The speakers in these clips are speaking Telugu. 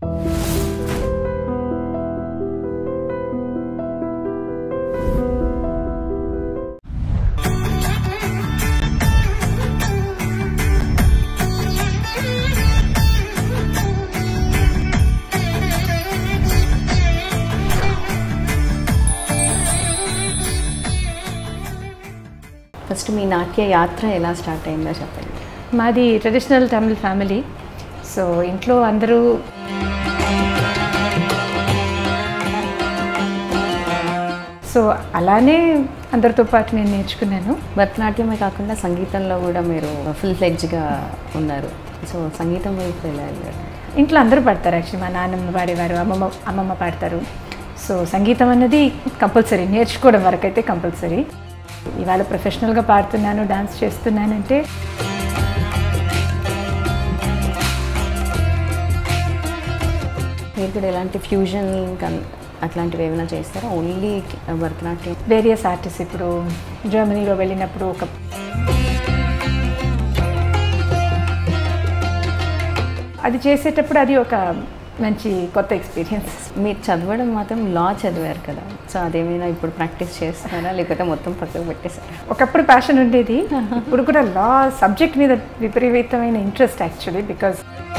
ఫస్ట్ మీ నాట్య యాత్ర ఎలా స్టార్ట్ అయిందో చెప్పండి మాది ట్రెడిషనల్ తమిళ్ ఫ్యామిలీ సో ఇంట్లో అందరూ సో అలానే అందరితో పాటు నేను నేర్చుకున్నాను భరతనాట్యమే కాకుండా సంగీతంలో కూడా మీరు ఫుల్ ఫ్లెడ్జ్గా ఉన్నారు సో సంగీతం వైపు ఎలా వెళ్ళారు ఇంట్లో అందరూ పాడతారు యాక్చువల్లీ మా నాన్నమ్మ పాడేవారు అమ్మమ్మ అమ్మమ్మ పాడతారు సో సంగీతం అన్నది కంపల్సరీ నేర్చుకోవడం వరకు అయితే కంపల్సరీ ఇవాళ ప్రొఫెషనల్గా పాడుతున్నాను డాన్స్ చేస్తున్నానంటే మీరు కూడా ఎలాంటి ఫ్యూజన్ కన్- అట్లాంటివి ఏమైనా చేస్తారా ఓన్లీ భరతనాట్యం వేరియస్ ఆర్టిస్ట్ ఇప్పుడు జర్మనీలో వెళ్ళినప్పుడు ఒక అది చేసేటప్పుడు అది ఒక మంచి కొత్త ఎక్స్పీరియన్స్ మీరు చదవడం మాత్రం లా చదివారు కదా సో అదేమైనా ఇప్పుడు ప్రాక్టీస్ చేస్తున్నారా లేకపోతే మొత్తం పక్కకు పెట్టేశారా ఒకప్పుడు ప్యాషన్ ఉండేది ఇప్పుడు కూడా లా సబ్జెక్ట్ మీద విపరీతమైన ఇంట్రెస్ట్ యాక్చువల్లీ బికాజ్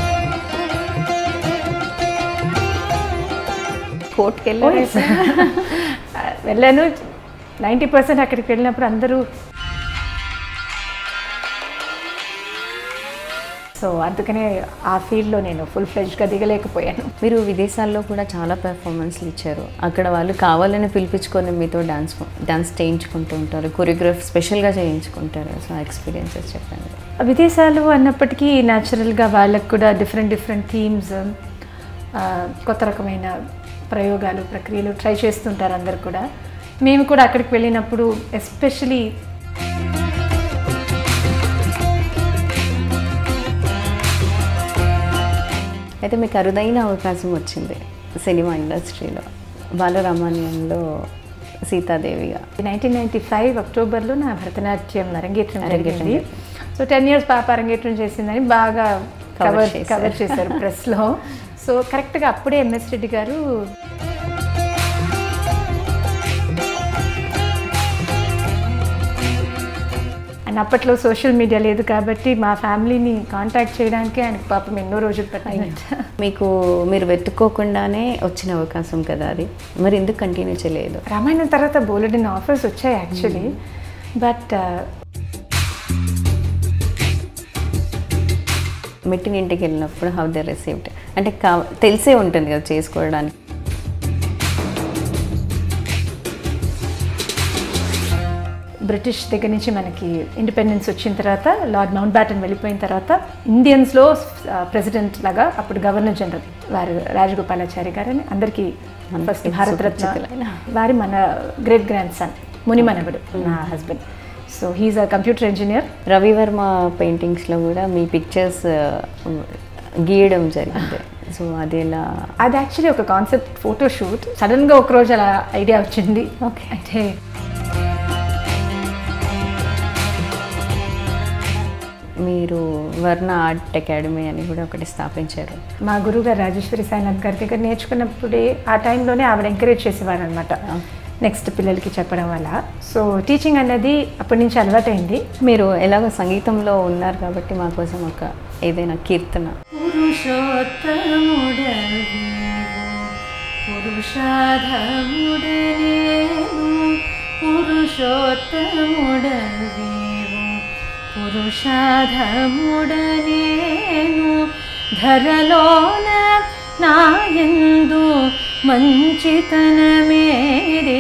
కోర్టుకి వెళ్ళారు వెళ్ళాను నైంటీ పర్సెంట్ అక్కడికి వెళ్ళినప్పుడు అందరూ సో అందుకనే ఆ ఫీల్డ్లో నేను ఫుల్ ఫ్లెజ్గా దిగలేకపోయాను మీరు విదేశాల్లో కూడా చాలా పెర్ఫార్మెన్స్లు ఇచ్చారు అక్కడ వాళ్ళు కావాలని పిలిపించుకొని మీతో డాన్స్ డాన్స్ చేయించుకుంటూ ఉంటారు కొరియోగ్రాఫ్ స్పెషల్గా చేయించుకుంటారు సో ఎక్స్పీరియన్సెస్ చెప్పండి విదేశాలు అన్నప్పటికీ న్యాచురల్గా వాళ్ళకు కూడా డిఫరెంట్ డిఫరెంట్ థీమ్స్ కొత్త రకమైన ప్రయోగాలు ప్రక్రియలు ట్రై చేస్తుంటారు అందరు కూడా మేము కూడా అక్కడికి వెళ్ళినప్పుడు ఎస్పెషలీ అయితే మీకు అరుదైన అవకాశం వచ్చింది సినిమా ఇండస్ట్రీలో బాలరామాన్యంలో సీతాదేవిగా నైన్టీన్ నైంటీ ఫైవ్ అక్టోబర్లో నా భరతనాట్యం అరంగేట్రం అరంగేట్రం జరిగింది సో టెన్ ఇయర్స్ పాప అరంగేట్రం చేసిందని బాగా Cover కవర్ చేశారు. కవర్ చేశారు ప్రెస్లో సో కరెక్ట్గా అప్పుడే ఎంఎస్ రెడ్డి గారు అండ్ అప్పట్లో సోషల్ మీడియా లేదు కాబట్టి మా ఫ్యామిలీని కాంటాక్ట్ చేయడానికి ఆయనకు పాపం ఎన్నో రోజులు పట్టిందంట మీకు మీరు వెతుక్కోకుండానే వచ్చిన అవకాశం కదా అది మరి ఎందుకు కంటిన్యూ చేయలేదు రామాయణం తర్వాత బోలెడిన్ ఆఫర్స్ వచ్చాయి యాక్చువల్లీ బట్ మెట్టిన ఇంటికి వెళ్ళినప్పుడు హౌ దే రిసీవ్డ్ అంటే కా తెలిసే ఉంటుంది కదా చేసుకోవడానికి బ్రిటిష్ దగ్గర నుంచి మనకి ఇండిపెండెన్స్ వచ్చిన తర్వాత లార్డ్ మౌంట్ బ్యాటన్ వెళ్ళిపోయిన తర్వాత ఇండియన్స్లో ప్రెసిడెంట్ లాగా అప్పుడు గవర్నర్ జనరల్ వారు రాజగోపాలాచారి గారని అందరికీ ఫస్ట్ భారతరత్న సుపరిచితులైన. వారి మన గ్రేట్ గ్రాండ్ సన్ మునిమనవడు నా husband so he's a computer engineer Ravi Varma పెయింటింగ్స్లో కూడా మీ పిక్చర్స్ గీయడం జరిగింది సో అది ఎలా అది యాక్చువల్లీ ఒక కాన్సెప్ట్ ఫోటో షూట్ సడన్గా ఒకరోజు అలా ఐడియా వచ్చింది ఓకే అంటే మీరు వర్ణ ఆర్ట్ అకాడమీ అని కూడా ఒకటి స్థాపించారు మా గురువు గారు రాజేశ్వరి సాయినాథ్ గారి దగ్గర నేర్చుకున్నప్పుడే ఆ టైంలోనే ఆవిడ ఎంకరేజ్ చేసేవారు అనమాట నెక్స్ట్ పిల్లలకి చెప్పడం వల్ల సో టీచింగ్ అనేది అప్పటి నుంచి అలవాటైంది మీరు ఎలాగో సంగీతంలో ఉన్నారు కాబట్టి మా కోసం ఒక ఏదైనా కీర్తన పురుషాధముడనేను ధరలోన నాయందు మంచితనమేది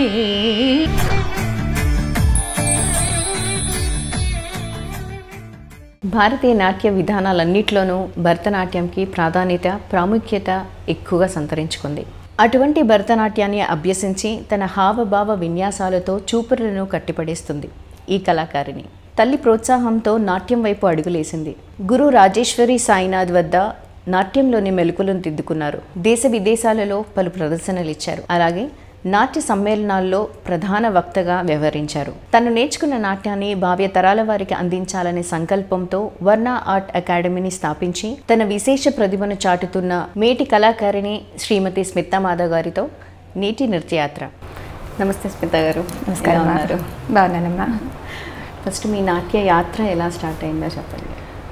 భారతీయ నాట్య విధానాలన్నిట్లోనూ భరతనాట్యంకి ప్రాధాన్యత ప్రాముఖ్యత ఎక్కువగా సంతరించుకుంది అటువంటి భరతనాట్యాన్ని అభ్యసించి తన హావభావ విన్యాసాలతో చూపులను కట్టిపడేస్తుంది ఈ కళాకారిణి తల్లి ప్రోత్సాహంతో నాట్యం వైపు అడుగులేసింది గురు రాజేశ్వరి సాయినాథ్ వద్ద నాట్యంలోని మెలకులను దిద్దుకున్నారు దేశ విదేశాలలో పలు ప్రదర్శనలు ఇచ్చారు అలాగే నాట్య సమ్మేళనాల్లో ప్రధాన వక్తగా వ్యవహరించారు తను నేర్చుకున్న నాట్యాన్ని భావ్య తరాల వారికి అందించాలనే సంకల్పంతో వర్ణ ఆర్ట్ అకాడమీని స్థాపించి తన విశేష ప్రతిభను చాటుతున్న మేటి కళాకారిణి శ్రీమతి స్మితా మాధవ్ గారితో నీటి నృత్యయాత్ర నమస్తే స్మిత గారు నమస్కారం ఎలా అమ్మా. ఉన్నారు బాగున్నానమ్మా ఫస్ట్ మీ నాట్య యాత్ర ఎలా స్టార్ట్ అయిందో చెప్పండి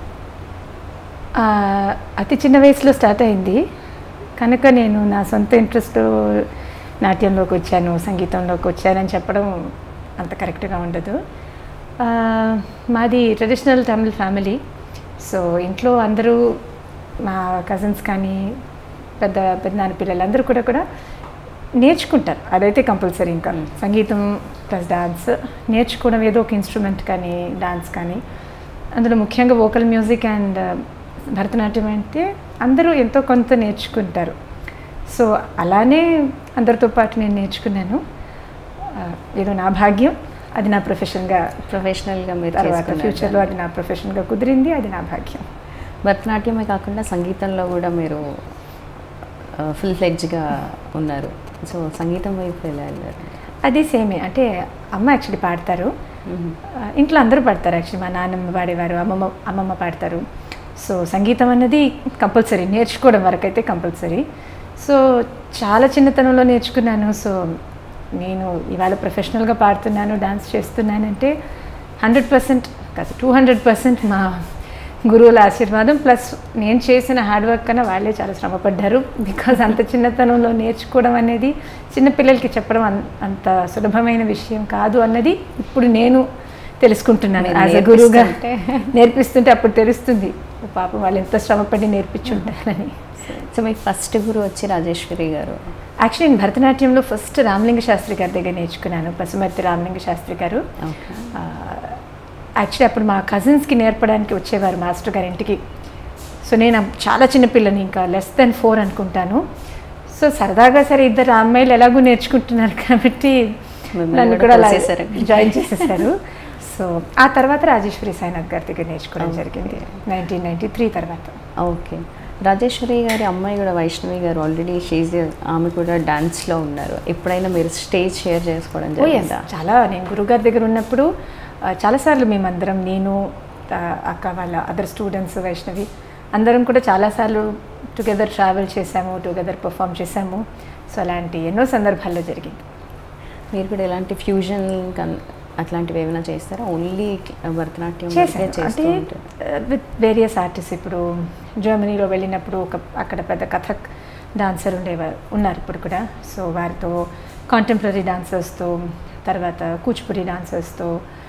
ఆ, అతి చిన్న వయసులో స్టార్ట్ అయింది కనుక నేను నా సొంత ఇంట్రెస్ట్ నాట్యంలోకి వచ్చాను సంగీతంలోకి వచ్చానని చెప్పడం అంత కరెక్ట్గా ఉండదు ఆ, మాది ట్రెడిషనల్ తమిళ్ ఫ్యామిలీ సో ఇంట్లో అందరూ మా కజిన్స్ కానీ పెద్ద పెద్దనాన్న పిల్లలు అందరూ కూడా కూడా నేర్చుకుంటారు అదైతే కంపల్సరీ ఇంకా సంగీతం ప్లస్ డాన్స్ నేర్చుకోవడం ఏదో ఒక ఇన్స్ట్రుమెంట్ కానీ డాన్స్ కానీ అందులో ముఖ్యంగా వోకల్ మ్యూజిక్ అండ్ భరతనాట్యం అంటే అందరూ ఎంతో కొంత నేర్చుకుంటారు సో అలానే అందరితో పాటు నేను నేర్చుకున్నాను ఆ, ఏదో నా భాగ్యం అది నా ప్రొఫెషన్గా ప్రొఫెషనల్గా మీరు తర్వాత చేసుకున్నారు. ఫ్యూచర్లో అది నా ప్రొఫెషన్గా కుదిరింది అది నా భాగ్యం భరతనాట్యమే కాకుండా సంగీతంలో కూడా మీరు ఫుల్ ఫ్లెడ్జ్గా ఉన్నారు సో సంగీతం వైపు ఎలా వెళ్ళారు అది సేమే అంటే అమ్మ యాక్చువల్లీ పాడతారు ఆ, ఇంట్లో అందరూ పాడతారు యాక్చువల్లీ మా నాన్నమ్మ పాడేవారు అమ్మమ్మ అమ్మమ్మ పాడతారు సో సంగీతం అన్నది కంపల్సరీ నేర్చుకోవడం వరకు అయితే కంపల్సరీ సో చాలా చిన్నతనంలో నేర్చుకున్నాను సో నేను ఇవాళ ప్రొఫెషనల్గా పాడుతున్నాను డాన్స్ చేస్తున్నానంటే హండ్రెడ్ పర్సెంట్ కాదు టూ హండ్రెడ్ పర్సెంట్ మా గురువుల ఆశీర్వాదం ప్లస్ నేను చేసిన హార్డ్ వర్క్ కన్నా వాళ్ళే చాలా శ్రమపడ్డారు బికాజ్ అంత చిన్నతనంలో నేర్చుకోవడం అనేది చిన్నపిల్లలకి చెప్పడం అన్- అంత సులభమైన విషయం కాదు అన్నది ఇప్పుడు నేను తెలుసుకుంటున్నాను మీరు యాజ్ అ గురువుగా నేర్పిస్తుంటే. నేర్పిస్తుంటే అప్పుడు తెలుస్తుంది ఓ పాపం వాళ్ళు ఎంత శ్రమపడి నేర్పించుంటారని సో మీ ఫస్ట్ గురు వచ్చి రాజేశ్వరి గారు యాక్చువల్లీ నేను భరతనాట్యంలో ఫస్ట్ రామలింగ శాస్త్రి గారి దగ్గర నేర్చుకున్నాను పసుమర్తి రామలింగ శాస్త్రి గారు ఓకే యాక్చువల్లీ అప్పుడు మా కజిన్స్కి నేర్పడానికి వచ్చేవారు మాస్టర్ గారి ఇంటికి సో నేను అప్- చాలా చిన్న పిల్లని ఇంకా లెస్ దెన్ ఫోర్ అనుకుంటాను సో సరదాగా సరే ఇద్దరు అమ్మాయిలు ఎలాగూ నేర్చుకుంటున్నారు కాబట్టి మిమ్మల్ని నన్ను కూడా కూడా అలా తోసేశారు. జాయిన్ చేసేసారు సో ఆ తర్వాత రాజేశ్వరి సాయినాథ్ గారి దగ్గర నేర్చుకోవడం జరిగింది నైన్టీన్ నైన్టీ త్రీ తర్వాత ఓకే రాజేశ్వరి గారి అమ్మాయి కూడా వైష్ణవి గారు ఆల్రెడీ షీజ్ ఆమె కూడా డాన్స్లో ఉన్నారు ఎప్పుడైనా మీరు స్టేజ్ షేర్ చేసుకోవడం ఓ yes, జరిగిందా చాలా నేను గురుగారి దగ్గర ఉన్నప్పుడు ఆ, చాలాసార్లు మేమందరం నేను ఆ, అక్క వాళ్ళ అదర్ స్టూడెంట్స్ వైష్ణవి అందరం కూడా చాలాసార్లు టుగెదర్ ట్రావెల్ చేసాము టుగెదర్ పర్ఫామ్ చేసాము సో అలాంటి ఎన్నో సందర్భాల్లో జరిగింది మీరు కూడా ఎలాంటి ఫ్యూజన్ అట్లాంటివి ఏమైనా చేస్తారా ఓన్లీ భరతనాట్యం వరకే చేశాను చేస్తూ అంటే ఉంటారు విత్ వేరియస్ ఆర్టిస్ట్ ఇప్పుడు జర్మనీలో వెళ్ళినప్పుడు ఒక అక్కడ పెద్ద కథక్ డాన్సర్ ఉండేవారు ఉన్నారు ఇప్పుడు కూడా సో వారితో కాంటెంపరీ డాన్సర్స్తో తర్వాత కూచిపూడి డాన్సర్స్తో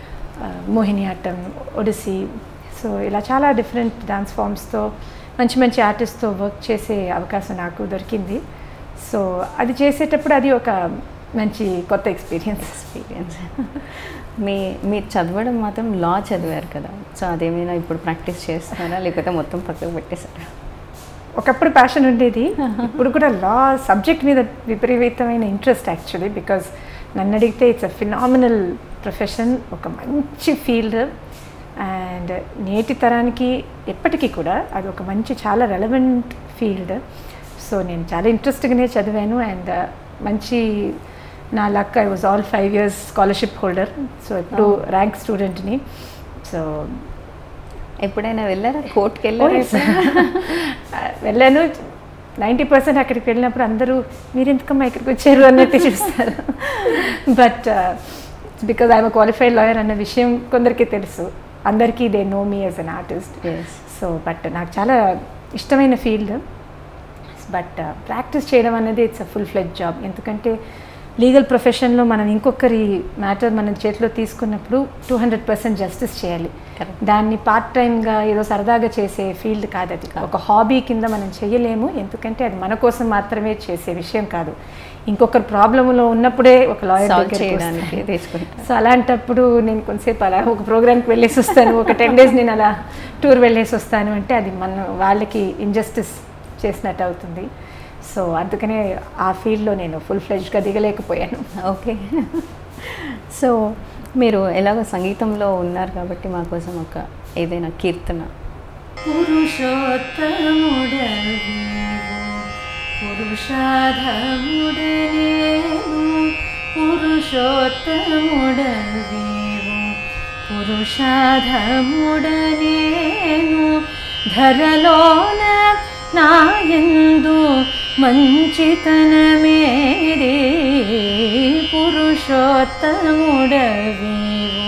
మోహిని ఆటం ఒడిస్సీ సో ఇలా చాలా డిఫరెంట్ డాన్స్ ఫామ్స్తో మంచి మంచి ఆర్టిస్ట్తో వర్క్ చేసే అవకాశం నాకు దొరికింది సో అది చేసేటప్పుడు అది ఒక మంచి కొత్త ఎక్స్పీరియన్స్ ఎక్స్పీరియన్స్ మీ మీరు చదవడం మాత్రం లా చదివారు కదా సో అదేమైనా ఇప్పుడు ప్రాక్టీస్ చేస్తున్నారా లేకపోతే మొత్తం పక్కకు పెట్టేశారా ఒకప్పుడు ప్యాషన్ ఉండేది ఇప్పుడు కూడా లా సబ్జెక్ట్ మీద విపరీతమైన ఇంట్రెస్ట్ యాక్చువల్లీ బికాజ్ నన్ను అడిగితే ఇట్స్ అ ఫినామినల్ ప్రొఫెషన్ ఒక మంచి ఫీల్డ్ అండ్ నేటి తరానికి ఎప్పటికీ కూడా అది ఒక మంచి చాలా రెలవెంట్ ఫీల్డ్ సో నేను చాలా ఇంట్రెస్ట్గానే చదివాను అండ్ మంచి నా luck I was all five years scholarship holder so ఇప్పుడు Oh. ర్యాంక్ స్టూడెంట్ని సో ఎప్పుడైనా వెళ్ళారా కోర్టుకి Oh, వెళ్ళారా yes. వెళ్ళాను నైంటీ పర్సెంట్ అక్కడికి వెళ్ళినప్పుడు అందరూ మీరు ఎందుకమ్మా ఇక్కడికి వచ్చారు అన్నట్టు చూస్తారు but because I'm qualified lawyer అన్న విషయం కొందరికి తెలుసు అందరికీ they know me as an artist yes so but నాకు చాలా ఇష్టమైన ఫీల్డ్ బట్ ప్రాక్టీస్ చేయడం అనేది it's a full fledged job ఎందుకంటే లీగల్ ప్రొఫెషన్లో మనం ఇంకొకరి మ్యాటర్ మన చేతిలో తీసుకున్నప్పుడు టూ హండ్రెడ్ పర్సెంట్ జస్టిస్ చేయాలి Correct. దాన్ని పార్ట్ టైంగా ఏదో సరదాగా చేసే ఫీల్డ్ కాదు అది ఒక హాబీ కింద మనం చేయలేము ఎందుకంటే అది మన కోసం మాత్రమే చేసే విషయం కాదు ఇంకొకరి ప్రాబ్లంలో ఉన్నప్పుడే ఒక లాయర్ సాల్వ్ చేయడానికి తీసుకుంటారు సో అలాంటప్పుడు నేను కొంతసేపు అలా ఒక ప్రోగ్రామ్కి వెళ్ళేసి వస్తాను ఒక టెన్ డేస్ నేను అలా టూర్ వెళ్ళేసి వస్తాను అంటే అది మన వాళ్ళకి ఇంజస్టిస్ చేసినట్టు అవుతుంది సో అందుకనే ఆ ఫీల్డ్లో నేను ఫుల్ ఫ్లెజ్గా దిగలేకపోయాను ఓకే సో మీరు ఎలాగో సంగీతంలో ఉన్నారు కాబట్టి మా కోసం ఒక ఏదైనా కీర్తన పురుషోత్తముడవివు పురుషాధముడనేను పురుషోత్తముడవేవు పురుషాధముడనేను ధరలోన నాయందు మంచితనమేది పురుషోత్తముడవేవు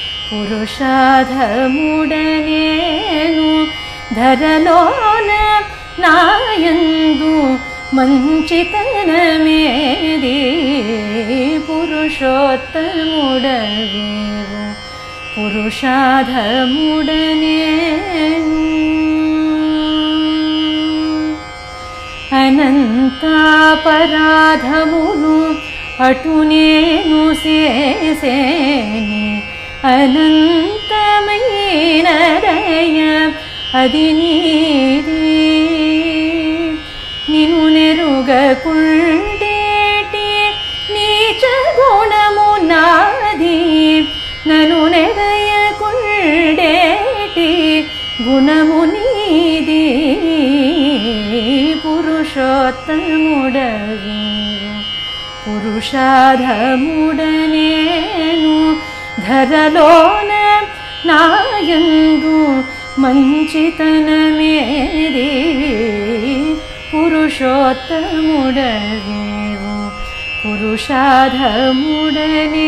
పురుషాధముడనేను ధరలోన నాయందు మంచితనమేది పురుషోత్తముడవేవు పురుషాధముడనేను అనంతాపరాధమును అటు నేను చేసేని అనంతమైన దయ అది నీది నిను నెరుగకుండేటి నీచ గుణము నాది నను నెరయకుండేటి గుణము నీది పురుషోత్తముడవీవు పురుషాధముడనేను ధరలోన నాయందు మంచితనమేది పురుషోత్తముడవేవు పురుషాధముడనే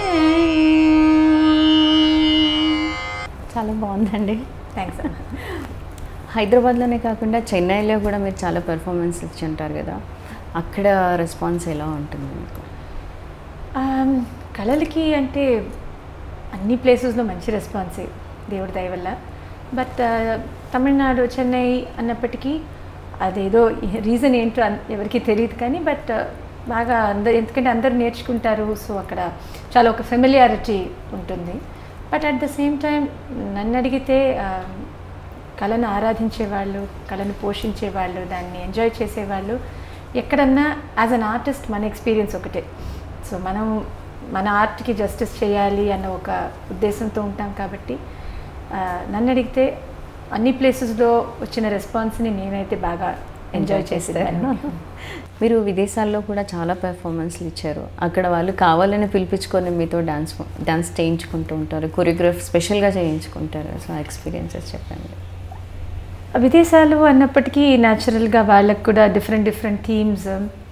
చాలా బాగుందండి థ్యాంక్స్ హైదరాబాద్లోనే కాకుండా చెన్నైలో కూడా మీరు చాలా పెర్ఫార్మెన్స్ ఇచ్చి ఉంటారు కదా అక్కడ రెస్పాన్స్ ఎలా ఉంటుంది మీకు ఆమ్, కళలకి అంటే అన్ని ప్లేసెస్లో మంచి రెస్పాన్సే దేవుడి దయ వల్ల బట్ తమిళనాడు చెన్నై అన్నప్పటికీ అదేదో రీజన్ ఏంటో అన్- ఎవరికీ తెలియదు కానీ బట్ బాగా అందరు ఎందుకంటే అందరు నేర్చుకుంటారు సో అక్కడ చాలా ఒక ఫెమిలియారిటీ ఉంటుంది but at the same time నన్ను అడిగితే ఆ, కళను ఆరాధించేవాళ్ళు కళను పోషించేవాళ్ళు దాన్ని ఎంజాయ్ చేసేవాళ్ళు ఎక్కడన్నా యాజ్ అన్ ఆర్టిస్ట్ మన ఎక్స్పీరియన్స్ ఒకటే సో మనం మన ఆర్ట్కి జస్టిస్ చేయాలి అన్న ఒక ఉద్దేశంతో ఉంటాం కాబట్టి ఆ, నన్ను అడిగితే అన్ని ప్లేసెస్లో వచ్చిన రెస్పాన్స్ని నేనైతే బాగా ఎంజాయ్ చేసేదాన్ని మీరు విదేశాల్లో కూడా చాలా పెర్ఫార్మెన్స్లు ఇచ్చారు అక్కడ వాళ్ళు కావాలని పిలిపించుకొని మీతో డాన్స్ డాన్స్ చేయించుకుంటూ ఉంటారు కొరియోగ్రాఫ్ స్పెషల్గా చేయించుకుంటారు సో ఆ ఎక్స్పీరియన్సెస్ చెప్పండి విదేశాలు అన్నప్పటికీ న్యాచురల్గా వాళ్ళకు కూడా డిఫరెంట్ డిఫరెంట్ థీమ్స్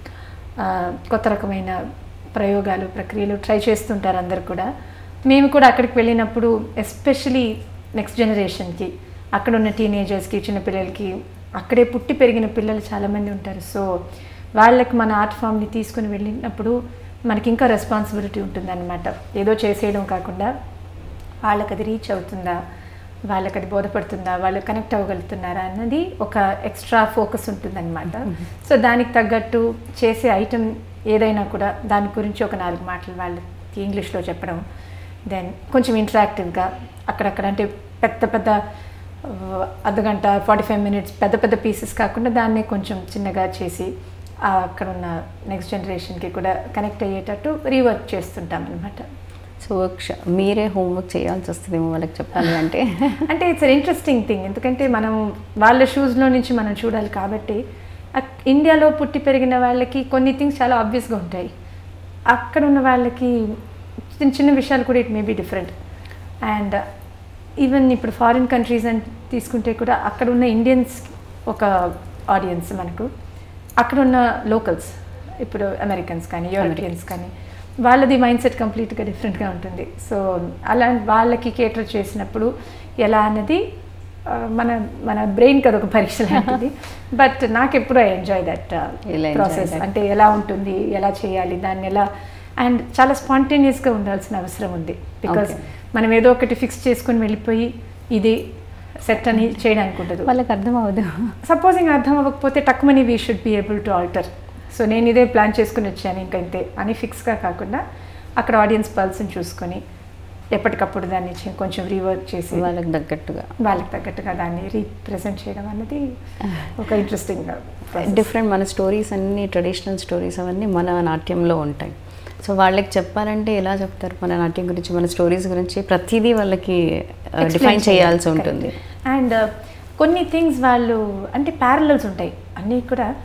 కొత్త రకమైన ప్రయోగాలు ప్రక్రియలు ట్రై చేస్తుంటారు అందరు కూడా మేము కూడా అక్కడికి వెళ్ళినప్పుడు ఎస్పెషలీ నెక్స్ట్ జనరేషన్కి అక్కడ ఉన్న టీనేజర్స్కి చిన్నపిల్లలకి అక్కడే పుట్టి పెరిగిన పిల్లలు చాలామంది ఉంటారు సో వాళ్ళకి మన ఆర్ట్ ఫామ్ని తీసుకుని వెళ్ళినప్పుడు మనకి ఇంకా రెస్పాన్సిబిలిటీ ఉంటుందన్నమాట ఏదో చేసేయడం కాకుండా వాళ్ళకి అది రీచ్ అవుతుందా వాళ్ళకి అది బోధపడుతుందా వాళ్ళు కనెక్ట్ అవ్వగలుగుతున్నారా అన్నది ఒక ఎక్స్ట్రా ఫోకస్ ఉంటుందన్నమాట సో దానికి తగ్గట్టు చేసే ఐటెం ఏదైనా కూడా దాని గురించి ఒక నాలుగు మాటలు వాళ్ళకి ఇంగ్లీష్లో చెప్పడం దెన్ కొంచెం ఇంటరాక్టివ్గా అక్కడక్కడ అంటే పెద్ద పెద్ద ఆ, అర్ధగంట ఫార్టీ ఫైవ్ మినిట్స్ పెద్ద పెద్ద పీసెస్ కాకుండా దాన్ని కొంచెం చిన్నగా చేసి ఆ అక్కడ ఉన్న నెక్స్ట్ జనరేషన్కి కూడా కనెక్ట్ అయ్యేటట్టు రీవర్క్ చేస్తుంటాం అనమాట సో వర్క్ మీరే హోంవర్క్ చేయాల్సి వస్తుందేమో వాళ్ళకి చెప్పాలి అంటే అంటే ఇట్స్ ఇంట్రెస్టింగ్ థింగ్ ఎందుకంటే మనం వాళ్ళ షూస్లో నుంచి మనం చూడాలి కాబట్టి అక్- ఇండియాలో పుట్టి పెరిగిన వాళ్ళకి కొన్ని థింగ్స్ చాలా ఆబ్వియస్గా ఉంటాయి అక్కడ ఉన్న వాళ్ళకి చిన్న చిన్న విషయాలు కూడా it may be different and even ఇప్పుడు ఫారిన్ కంట్రీస్ అని తీసుకుంటే కూడా అక్కడ ఉన్న ఇండియన్స్ ఒక ఆడియన్స్ మనకు అక్కడ ఉన్న లోకల్స్ ఇప్పుడు అమెరికన్స్ కానీ యూరోపియన్స్ కానీ వాళ్ళది మైండ్ సెట్ కంప్లీట్గా డిఫరెంట్గా ఉంటుంది సో అలా వాళ్ళకి కేటర్ చేసినప్పుడు ఎలా అన్నది ఆ, మన మన బ్రెయిన్కి అదొక పరీక్ష లాంటిది బట్ నాకు ఎప్పుడు I enjoy that You'll enjoy process that. అంటే ఎలా ఉంటుంది ఎలా చేయాలి దాన్ని ఎలా అండ్ చాలా స్పాంటేనియస్గా ఉండాల్సిన అవసరం ఉంది బికాస్ Okay. మనం ఏదో ఒకటి ఫిక్స్ చేసుకొని వెళ్ళిపోయి ఇది సెట్ అని చేయడానికి ఉండదు వాళ్ళకి అర్థం అవ్వదు సపోజింగ్ అర్థం అవ్వకపోతే టక్మని we should be able to alter so నేను ఇదే ప్లాన్ చేసుకుని వచ్చాను ఇంకా ఇంతే అని ఫిక్స్గా కాకుండా అక్కడ ఆడియన్స్ పల్స్ని చూసుకొని ఎప్పటికప్పుడు దాన్ని చే- కొంచెం రీవర్క్ చేసి వాళ్ళకి తగ్గట్టుగా వాళ్ళకి తగ్గట్టుగా దాన్ని రీప్రజెంట్ చేయడం అన్నది ఒక ఇంట్రెస్టింగ్ డిఫరెంట్ మన స్టోరీస్ అన్ని ట్రెడిషనల్ స్టోరీస్ అవన్నీ మన నాట్యంలో ఉంటాయి సో వాళ్ళకి చెప్పాలంటే ఎలా చెప్తారు మన నాట్యం గురించి మన స్టోరీస్ గురించి ప్రతిదీ వాళ్ళకి డిఫైన్ చేయాల్సి ఉంటుంది అండ్ కొన్ని థింగ్స్ వాళ్ళు అంటే ప్యారలల్స్ ఉంటాయి అన్నీ కూడా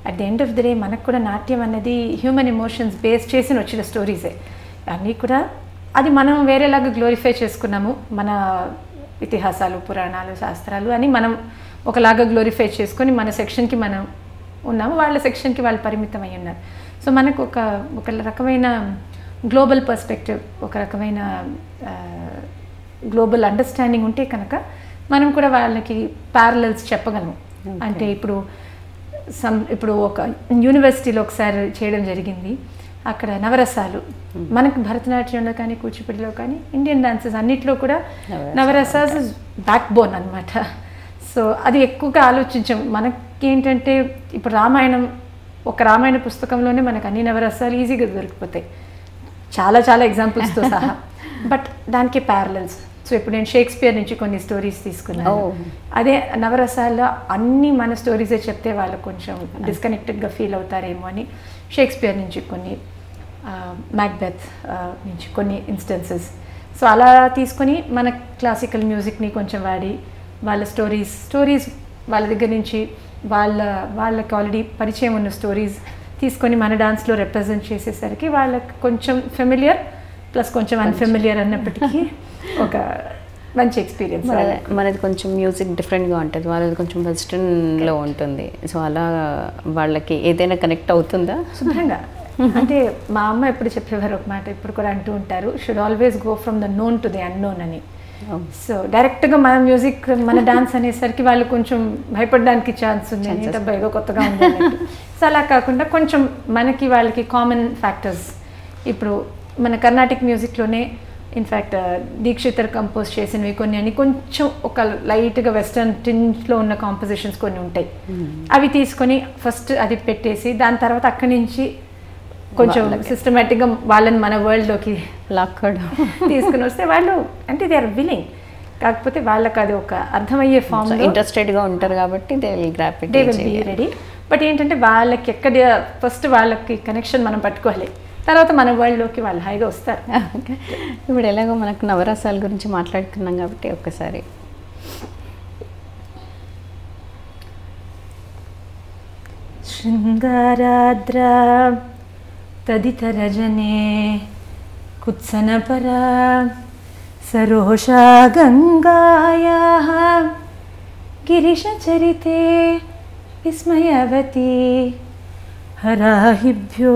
at the end of the day మనకు కూడా నాట్యం అనేది హ్యూమన్ ఎమోషన్స్ బేస్ చేసి వచ్చిన స్టోరీసే అన్నీ కూడా అది మనం వేరేలాగా గ్లోరిఫై చేసుకున్నాము మన ఇతిహాసాలు పురాణాలు శాస్త్రాలు అని మనం ఒకలాగా గ్లోరిఫై చేసుకొని మన సెక్షన్కి మనం ఉన్నాము వాళ్ళ సెక్షన్కి వాళ్ళు పరిమితం అయి ఉన్నారు సో మనకు ఒక ఒక రకమైన గ్లోబల్ పర్స్పెక్టివ్ ఒక రకమైన గ్లోబల్ అండర్స్టాండింగ్ ఉంటే కనుక మనం కూడా వాళ్ళకి ప్యారలల్స్ చెప్పగలము అంటే ఇప్పుడు సమ్ ఇప్పుడు ఒక యూనివర్సిటీలో ఒకసారి చేయడం జరిగింది అక్కడ నవరసాలు మనకు భరతనాట్యంలో కానీ కూచిపూడిలో కానీ ఇండియన్ డాన్సెస్ అన్నిట్లో కూడా నవరసాస్ బ్యాక్ బోన్ అనమాట సో అది ఎక్కువగా ఆలోచించాం మనకేంటంటే ఇప్పుడు రామాయణం ఒక రామాయణ పుస్తకంలోనే మనకు అన్ని నవరసాలు ఈజీగా దొరికిపోతాయి చాలా చాలా ఎగ్జాంపుల్స్తో సహా బట్ దానికి ప్యారలల్స్ సో ఇప్పుడు నేను షేక్స్పియర్ నుంచి కొన్ని స్టోరీస్ తీసుకున్నాను Oh. అదే నవరసాల్లో అన్ని మన స్టోరీసే చెప్తే వాళ్ళు కొంచెం డిస్కనెక్టెడ్గా ఫీల్ అవుతారేమో అని షేక్స్పియర్ నుంచి కొన్ని మ్యాక్బెత్ నుంచి కొన్ని ఇన్స్టెన్సెస్ సో అలా తీసుకొని మన క్లాసికల్ మ్యూజిక్ని కొంచెం వాడి వాళ్ళ స్టోరీస్ స్టోరీస్ వాళ్ళ దగ్గర నుంచి వాళ్ళ వాళ్ళకి ఆల్రెడీ పరిచయం ఉన్న స్టోరీస్ తీసుకొని మన డాన్స్లో రిప్రజెంట్ చేసేసరికి వాళ్ళకి కొంచెం ఫెమిలియర్ ప్లస్ కొంచెం అన్ఫెమిలియర్ అన్నప్పటికీ ఒక మంచి ఎక్స్పీరియన్స్ మనది మనది కొంచెం మ్యూజిక్ డిఫరెంట్గా ఉంటుంది వాళ్ళది కొంచెం వెస్ట్రన్లో ఉంటుంది సో అలా వాళ్ళకి ఏదైనా కనెక్ట్ అవుతుందా శుభ్రంగా అంటే మా అమ్మ ఎప్పుడు చెప్పేవారు ఒక మాట ఇప్పుడు కూడా అంటూ ఉంటారు should always go from the known to the unknown అని Oh. సో డైరెక్ట్గా మన మ్యూజిక్ మన డాన్స్ అనేసరికి వాళ్ళు కొంచెం భయపడడానికి ఛాన్స్ ఉంది Chances. ఏంటబ్బా ఏదో కొత్తగా ఉంది అన్నట్టు. సో అలా కాకుండా కొంచెం మనకి వాళ్ళకి కామన్ ఫ్యాక్టర్స్ ఇప్పుడు మన కర్ణాటిక్ మ్యూజిక్లోనే ఇన్ఫ్యాక్ట్ దీక్షితర్ కంపోజ్ చేసినవి కొన్ని అని కొంచెం ఒక లైట్గా వెస్టర్న్ టింజ్లో ఉన్న కాంపోజిషన్స్ కొన్ని ఉంటాయి అవి తీసుకొని ఫస్ట్ అది పెట్టేసి దాని తర్వాత అక్కడి నుంచి కొంచెం సిస్టమేటిక్గా వాళ్ళని మన వరల్డ్లోకి లాక్కోవడం తీసుకుని వస్తే వాళ్ళు అంటే దే ఆర్ విల్లింగ్ కాకపోతే వాళ్ళకి అది ఒక అర్థమయ్యే ఫామ్ ఇంట్రెస్టెడ్గా ఉంటారు కాబట్టి they will grasp they will be ready but ఏంటంటే వాళ్ళకి ఎక్కడ ఫస్ట్ వాళ్ళకి కనెక్షన్ మనం పట్టుకోవాలి తర్వాత మన వరల్డ్లోకి వాళ్ళు హాయిగా వస్తారు ఇప్పుడు ఎలాగో మనకు నవరసాల గురించి మాట్లాడుకున్నాం కాబట్టి ఒక్కసారి శృంగారాద్రా తదితరజనే కుత్సనపరా సరోషా గంగాయాः గిరిశచరితే విస్మయవతి హరాహిభ్యో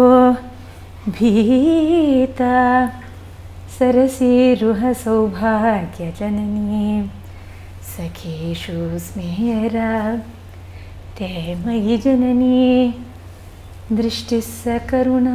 భీత సరసీరుహ సౌభాగ్యజననీ సఖేషు స్మేరా ते मयि जननी దృష్టి సకరుణా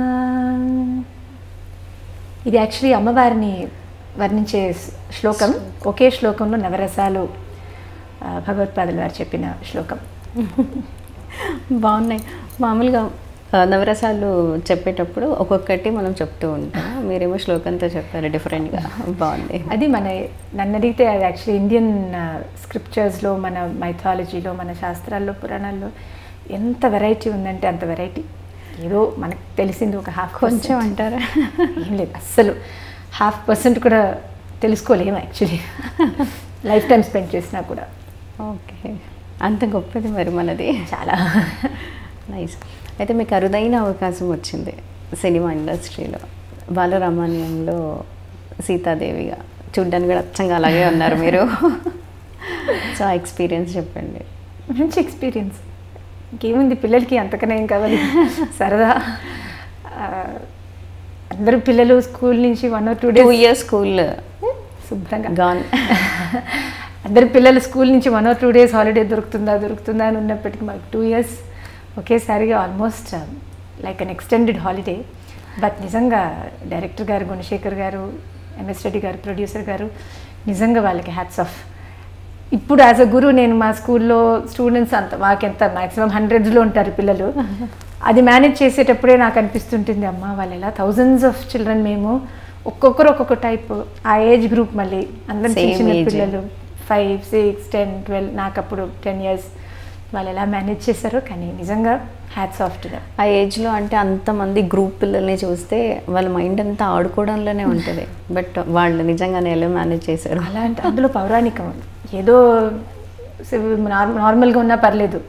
ఇది యాక్చువల్లీ అమ్మవారిని వర్ణించే శ్లోకం ఒకే శ్లోకంలో నవరసాలు ఆ, భగవత్పాదులు వారు చెప్పిన శ్లోకం బాగున్నాయి మామూలుగా ఆ, నవరసాలు చెప్పేటప్పుడు ఒక్కొక్కటి మనం చెప్తూ ఉంటాం మీరేమో శ్లోకంతో చెప్పారు డిఫరెంట్గా బాగుంది అది మన నన్ను అడిగితే అది యాక్చువల్లీ ఇండియన్ స్క్రిప్చర్స్లో మన మైథాలజీలో మన శాస్త్రాల్లో పురాణాల్లో ఎంత వెరైటీ ఉందంటే అంత వెరైటీ ఏదో మనకు తెలిసింది ఒక హాఫ్ కొంచెం అంటారా ఏం లేదు అస్సలు హాఫ్ పర్సెంట్ కూడా తెలుసుకోలేము యాక్చువల్లీ లైఫ్ టైం స్పెండ్ చేసినా కూడా ఓకే అంత గొప్పది మరి మనది చాలా నైస్ అయితే మీకు అరుదైన అవకాశం వచ్చింది సినిమా ఇండస్ట్రీలో బాలరామాన్యంలో సీతాదేవిగా చూడ్డానికి కూడా అచ్చంగా అలాగే ఉన్నారు మీరు సో ఆ ఎక్స్పీరియన్స్ చెప్పండి మంచి ఎక్స్పీరియన్స్ ఇంకేముంది పిల్లలకి అంతకనే ఏం కావాలి సరదా ఆ, అందరూ పిల్లలు స్కూల్ నుంచి one or two two days years school శుభ్రంగా గాన్ అందరు పిల్లలు స్కూల్ నుంచి one or two days holiday దొరుకుతుందా దొరుకుతుందా అని ఉన్నప్పటికీ మాకు టూ ఇయర్స్ ఒకేసారిగా almost like an extended holiday but నిజంగా డైరెక్టర్ గారు గుణశేఖర్ గారు ఎంఎస్ రెడ్డి గారు ప్రొడ్యూసర్ గారు నిజంగా వాళ్ళకి హ్యాట్స్ ఆఫ్ ఇప్పుడు యాజ్ అ గురు నేను మా స్కూల్లో స్టూడెంట్స్ అంత మాకెంత మాక్సిమం హండ్రెడ్స్లో ఉంటారు పిల్లలు అది మేనేజ్ చేసేటప్పుడే నాకు అనిపిస్తుంటుంది అమ్మ వాళ్ళు ఎలా థౌజండ్స్ ఆఫ్ చిల్డ్రన్ మేము ఒక్కొక్కరు ఒక్కొక్క టైప్ ఆ ఏజ్ గ్రూప్ మళ్ళీ అందరం చిన్న Same చిన్న age. పిల్లలు ఫైవ్ సిక్స్ టెన్ ట్వెల్వ్ నాకు అప్పుడు టెన్ ఇయర్స్ వాళ్ళు ఎలా మేనేజ్ చేశారో కానీ నిజంగా హ్యాట్స్ ఆఫ్ టు దమ్ ఆ ఏజ్లో అంటే అంతమంది గ్రూప్ పిల్లల్ని చూస్తే వాళ్ళ మైండ్ అంతా ఆడుకోవడంలోనే ఉంటుంది బట్ వాళ్ళు నిజంగానే ఎలా మేనేజ్ చేశారు అలాంటి అందులో పౌరాణికం ఏదో సివ్- నార్- నార్మల్గా ఉన్నా పర్లేదు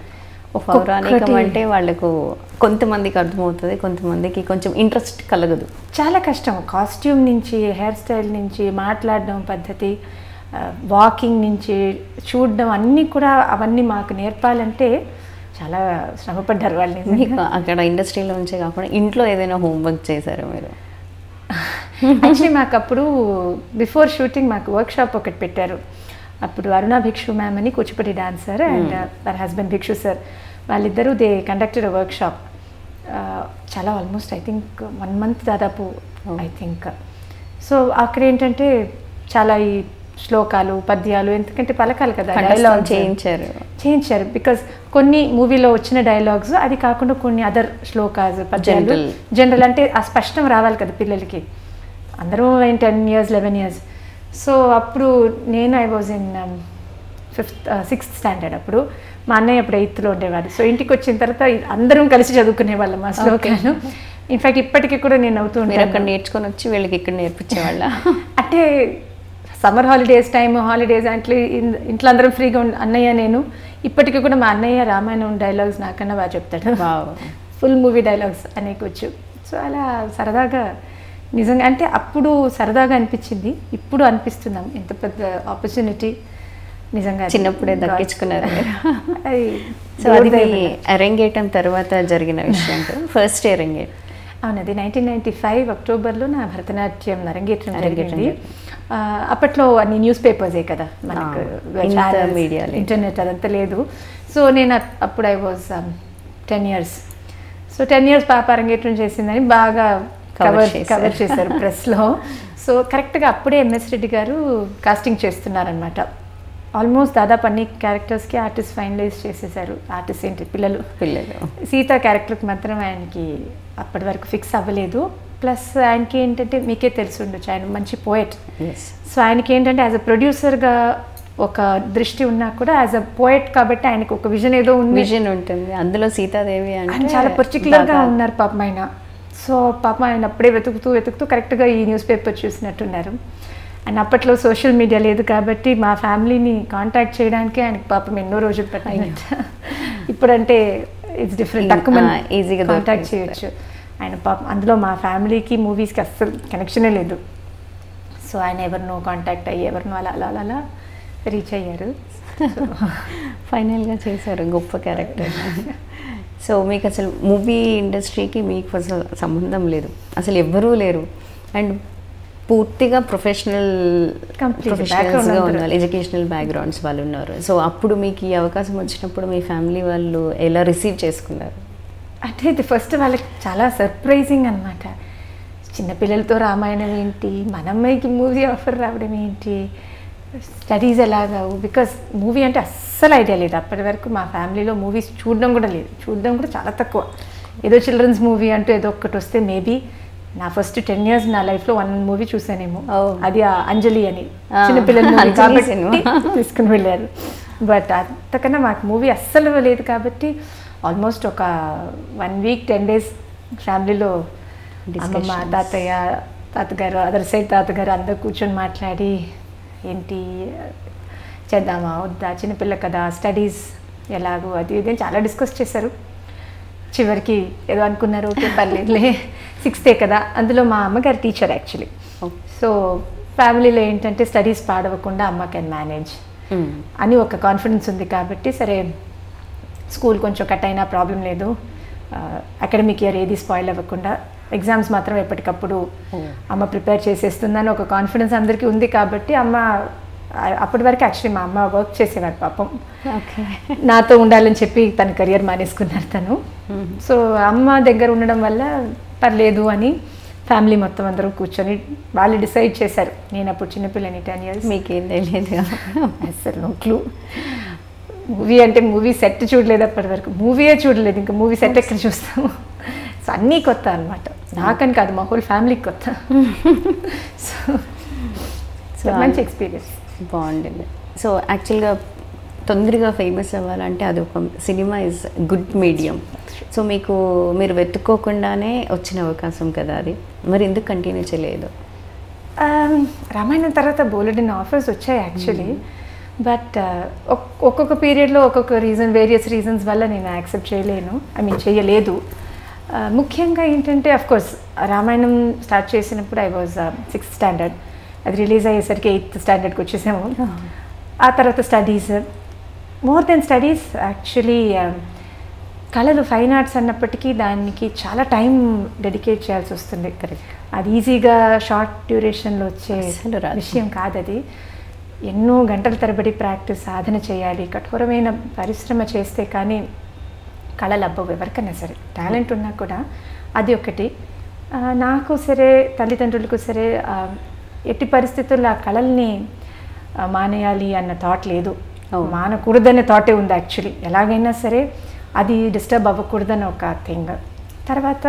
పౌరాణికం ఒక్కొక్కటి- అంటే వాళ్ళకు కొంతమందికి అర్థమవుతుంది కొంతమందికి కొంచెం ఇంట్రెస్ట్ కలగదు చాలా కష్టం కాస్ట్యూమ్ నుంచి హెయిర్ స్టైల్ నుంచి మాట్లాడడం పద్ధతి వాకింగ్ నుంచి చూడడం అన్నీ కూడా అవన్నీ మాకు నేర్పాలంటే చాలా శ్రమపడ్డారు వాళ్ళు నిజంగా. మీకు అక్కడ ఇండస్ట్రీలో ఉంచే కాకుండా ఇంట్లో ఏదైనా హోంవర్క్ చేశారు మీరు యాక్చువల్లీ మాకు అప్పుడు బిఫోర్ షూటింగ్ మాకు వర్క్ షాప్ ఒకటి పెట్టారు అప్పుడు అరుణ భిక్షు మ్యామ్ అని కూచిపూడి డాన్సర్ అండ్ వారి హస్బెండ్ భిక్షు సార్ వాళ్ళిద్దరూ దే కండక్టెడ్ వర్క్ షాప్ చాలా almost I think one month దాదాపు ఐ థింక్ సో అక్కడ ఏంటంటే చాలా ఈ శ్లోకాలు పద్యాలు ఎందుకంటే పలకాలి కదా కంఠస్థం డైలాగ్స్ చేయించారు చేయించారు బికాస్ కొన్ని మూవీలో వచ్చిన డైలాగ్స్ అది కాకుండా కొన్ని అదర్ శ్లోకాస్ పద్యాలు General. జనరల్ అంటే ఆ స్పష్టం రావాలి కదా పిల్లలకి అందరూ ten years eleven years so అప్పుడు నేను I was in fifth sixth standard అప్పుడు మా అన్నయ్య అప్పుడు ఎయిత్లో ఉండేవాడు సో ఇంటికి వచ్చిన తర్వాత అందరం కలిసి చదువుకునే వాళ్ళం మా శ్లోకాలు ఇన్ఫాక్ట్ ఇప్పటికీ కూడా నేను అవుతూ మీరు అక్కడ ఉంటాను నేర్చుకొని వచ్చి వీళ్ళకి ఇక్కడ నేర్పించేవాళ్ళ అంటే సమ్మర్ హాలిడేస్ టైం హాలిడేస్ అంటే ఇన్- ఇంట్లో అందరం ఫ్రీగా ఉండి అన్నయ్య నేను ఇప్పటికీ కూడా మా అన్నయ్య రామాయణం డైలాగ్స్ నాకన్నా బాగా చెప్తాడు వావ్. ఫుల్ మూవీ డైలాగ్స్ అనేకొచ్చు సో అలా సరదాగా నిజంగా అంటే అప్పుడు సరదాగా అనిపించింది ఇప్పుడు అనిపిస్తున్నాం ఎంత పెద్ద ఆపర్చునిటీ నిజంగా అది చిన్నప్పుడే God. దక్కించుకున్నారు మీరు. అది సో అది దేవుడి మీ దయ వల్ల. అరంగేటం తర్వాత జరిగిన విషయం ఫస్ట్ అరంగేట్ అవునది నైన్టీన్ నైన్టీ ఫైవ్ అక్టోబర్లో నా భరతనాట్యం అరంగేట్రం అరంగేట్రం జరిగింది ఆ, అప్పట్లో అన్ని న్యూస్ పేపర్సే కదా మనకు ఆ, ఇంత media లేదు. ఇంటర్నెట్ అదంతా లేదు సో నేను అప్- అప్పుడు I was ten years so ten years పాప అరంగేట్రం చేసిందని బాగా Cover కవర్ చేశారు. కవర్ చేశారు ప్రెస్లో సో కరెక్ట్గా అప్పుడే ఎంఎస్ రెడ్డి గారు కాస్టింగ్ చేస్తున్నారనమాట ఆల్మోస్ట్ దాదాపు అన్ని క్యారెక్టర్స్కి ఆర్టిస్ట్ ఫైనలైజ్ చేసేసారు ఆర్టిస్ట్ ఏంటి పిల్లలు పిల్లలు సీత క్యారెక్టర్కి మాత్రం ఆయనకి అప్పటి వరకు ఫిక్స్ అవ్వలేదు ప్లస్ ఆయనకి ఏంటంటే మీకే తెలిసి ఉండొచ్చు ఆయన మంచి పోయట్ ఎస్ సో ఆయనకి ఏంటంటే యాజ్ అ ప్రొడ్యూసర్గా ఒక దృష్టి ఉన్నా కూడా యాజ్ అ పోయట్ కాబట్టి ఆయనకు ఒక విజన్ ఏదో ఉంది విజన్ ఉంటుంది అందులో సీతాదేవి ఆయన అంటే చాలా పర్టికులర్గా బాగా ఉన్నారు పాపం ఆయన సో పాపం ఆయన అప్పుడే వెతుకుతూ వెతుకుతూ కరెక్ట్గా ఈ న్యూస్ పేపర్ చూసినట్టున్నారు అండ్ అప్పట్లో సోషల్ మీడియా లేదు కాబట్టి మా ఫ్యామిలీని కాంటాక్ట్ చేయడానికి ఆయనకి పాపం ఎన్నో రోజులు పట్టింది ఇప్పుడంటే ఇట్స్ డిఫరెంట్ ఈ- తక్కువ ఆ, easy గా కాంటాక్ట్ దొరికేస్తారు. చేయొచ్చు ఆయన పాపం అందులో మా ఫ్యామిలీకి మూవీస్కి అస్సలు కనెక్షనే లేదు సో ఆయన ఎవరినో కాంటాక్ట్ అయ్యి ఎవరినో అలా అలా అలా అలా రీచ్ అయ్యారు ఫైనల్గా చేశారు గొప్ప క్యారెక్టర్ సో మీకు అసలు మూవీ ఇండస్ట్రీకి మీకు అసలు సంబంధం లేదు అసలు ఎవ్వరూ లేరు అండ్ పూర్తిగా ప్రొఫెషనల్ Complete ప్రొఫెషనల్స్గా background అందరూ. ఉన్నారు ఎడ్యుకేషనల్ బ్యాక్గ్రౌండ్స్ వాళ్ళు ఉన్నారు సో అప్పుడు మీకు ఈ అవకాశం వచ్చినప్పుడు మీ ఫ్యామిలీ వాళ్ళు ఎలా రిసీవ్ చేసుకున్నారు అంటే ఇది ఫస్ట్ వాళ్ళకి చాలా సర్ప్రైజింగ్ అనమాట చిన్నపిల్లలతో రామాయణం ఏంటి మన అమ్మాయికి మూవీ ఆఫర్ రావడం ఏంటి స్టడీస్ ఎలాగావు బికాస్ మూవీ అంటే అస్సలు ఐడియా లేదు అప్పటి వరకు మా ఫ్యామిలీలో మూవీస్ చూడడం కూడా లేదు చూడడం కూడా చాలా తక్కువ ఏదో చిల్డ్రన్స్ మూవీ అంటూ ఏదో ఒక్కటి వస్తే మేబీ నా ఫస్ట్ టెన్ ఇయర్స్ నా లైఫ్లో వన్ మూవీ చూసానేమో Oh. అది ఆ అంజలి అని Ah, చిన్నపిల్లల movie అంజలి కాబట్టి cinema. తీసుకుని వెళ్ళారు బట్ అంతకన్నా మాకు మూవీ అస్సలు లేదు కాబట్టి ఆల్మోస్ట్ ఒక వన్ వీక్ టెన్ డేస్ ఫ్యామిలీలో అమ్మమ్మ Discussions. తాతయ్య తాతగారు అదర్ సైడ్ తాతగారు అందరు కూర్చొని మాట్లాడి ఏంటి చేద్దామా వద్దా చిన్నపిల్ల కదా స్టడీస్ ఎలాగో అది ఇది అని చాలా డిస్కస్ చేశారు చివరికి ఏదో అనుకున్నారు ఓకే పర్లేదులే సిక్స్తే కదా అందులో మా అమ్మగారు టీచర్ యాక్చువల్లీ Oh. సో ఫ్యామిలీలో ఏంటంటే స్టడీస్ పాడవకుండా అమ్మ కెన్ మేనేజ్ Mm. అని ఒక కాన్ఫిడెన్స్ ఉంది కాబట్టి సరే స్కూల్ కొంచెం కట్ అయినా ప్రాబ్లం లేదు అకాడమిక్ ఇయర్ ఏది స్పాయిల్ అవ్వకుండా ఎగ్జామ్స్ మాత్రం ఎప్పటికప్పుడు Oh. అమ్మ ప్రిపేర్ చేసేస్తుందని ఒక కాన్ఫిడెన్స్ అందరికీ ఉంది కాబట్టి అమ్మ ఆ- అప్పటి వరకు యాక్చువల్లీ మా అమ్మ వర్క్ చేసేవారు పాపం ఓకే నాతో ఉండాలని చెప్పి తన కెరియర్ మానేసుకున్నారు తను సో అమ్మ దగ్గర ఉండడం వల్ల పర్లేదు అని ఫ్యామిలీ మొత్తం అందరూ కూర్చొని వాళ్ళు డిసైడ్ చేశారు నేను అప్పుడు చిన్నపిల్లని టెన్ ఇయర్స్ మీకేం తెలియదు అసలు నో క్లూ మూవీ అంటే మూవీ సెట్ చూడలేదు అప్పటి వరకు మూవీయే చూడలేదు ఇంకా మూవీ సెట్ ఎక్కడ చూస్తాము సో అన్నీ కొత్త అనమాట నాకని కాదు మా హోల్ ఫ్యామిలీకి కొత్త సో So, మంచి ఎక్స్పీరియన్స్ బాగుండింది సో యాక్చువల్గా తొందరగా ఫేమస్ అవ్వాలంటే అది ఒక సినిమా ఇస్ గుడ్ మీడియం సో మీకు మీరు వెతుక్కోకుండానే వచ్చిన అవకాశం కదా అది మరి ఎందుకు కంటిన్యూ చేయలేదు రామాయణం తర్వాత బోలెడిన ఆఫర్స్ వచ్చాయి యాక్చువల్లీ బట్ ఒక్కొక్క పీరియడ్లో ఒక్కొక్క రీజన్ వేరియస్ రీజన్స్ వల్ల నేను యాక్సెప్ట్ చేయలేను ఐ మీన్ చేయలేదు Uh, ముఖ్యంగా ఏంటంటే అఫ్ కోర్స్ రామాయణం స్టార్ట్ చేసినప్పుడు ఐ వాజ్ సిక్స్త్ స్టాండర్డ్ అది రిలీజ్ అయ్యేసరికి ఎయిత్ స్టాండర్డ్కి వచ్చేసాము ఆ తర్వాత studies more than studies actually కళలు ఫైన్ ఆర్ట్స్ అన్నప్పటికీ దానికి చాలా టైం డెడికేట్ చేయాల్సి వస్తుంది అది ఈజీగా షార్ట్ డ్యూరేషన్లో వచ్చే అస్సలు రాదు. విషయం కాదు అది ఎన్నో గంటల తరబడి ప్రాక్టీస్ సాధన చేయాలి కఠోరమైన పరిశ్రమ చేస్తే కానీ కళలు అబ్బవు ఎవరికైనా సరే టాలెంట్ ఉన్నా కూడా అది ఒకటి ఆ, నాకు సరే తల్లిదండ్రులకు సరే ఆ, ఎట్టి పరిస్థితుల్లో ఆ కళల్ని ఆ, మానేయాలి అన్న థాట్ లేదు Oh. మానకూడదనే థాటే ఉంది యాక్చువల్లీ ఎలాగైనా సరే అది డిస్టర్బ్ అవ్వకూడదని ఒక థింగ్ తర్వాత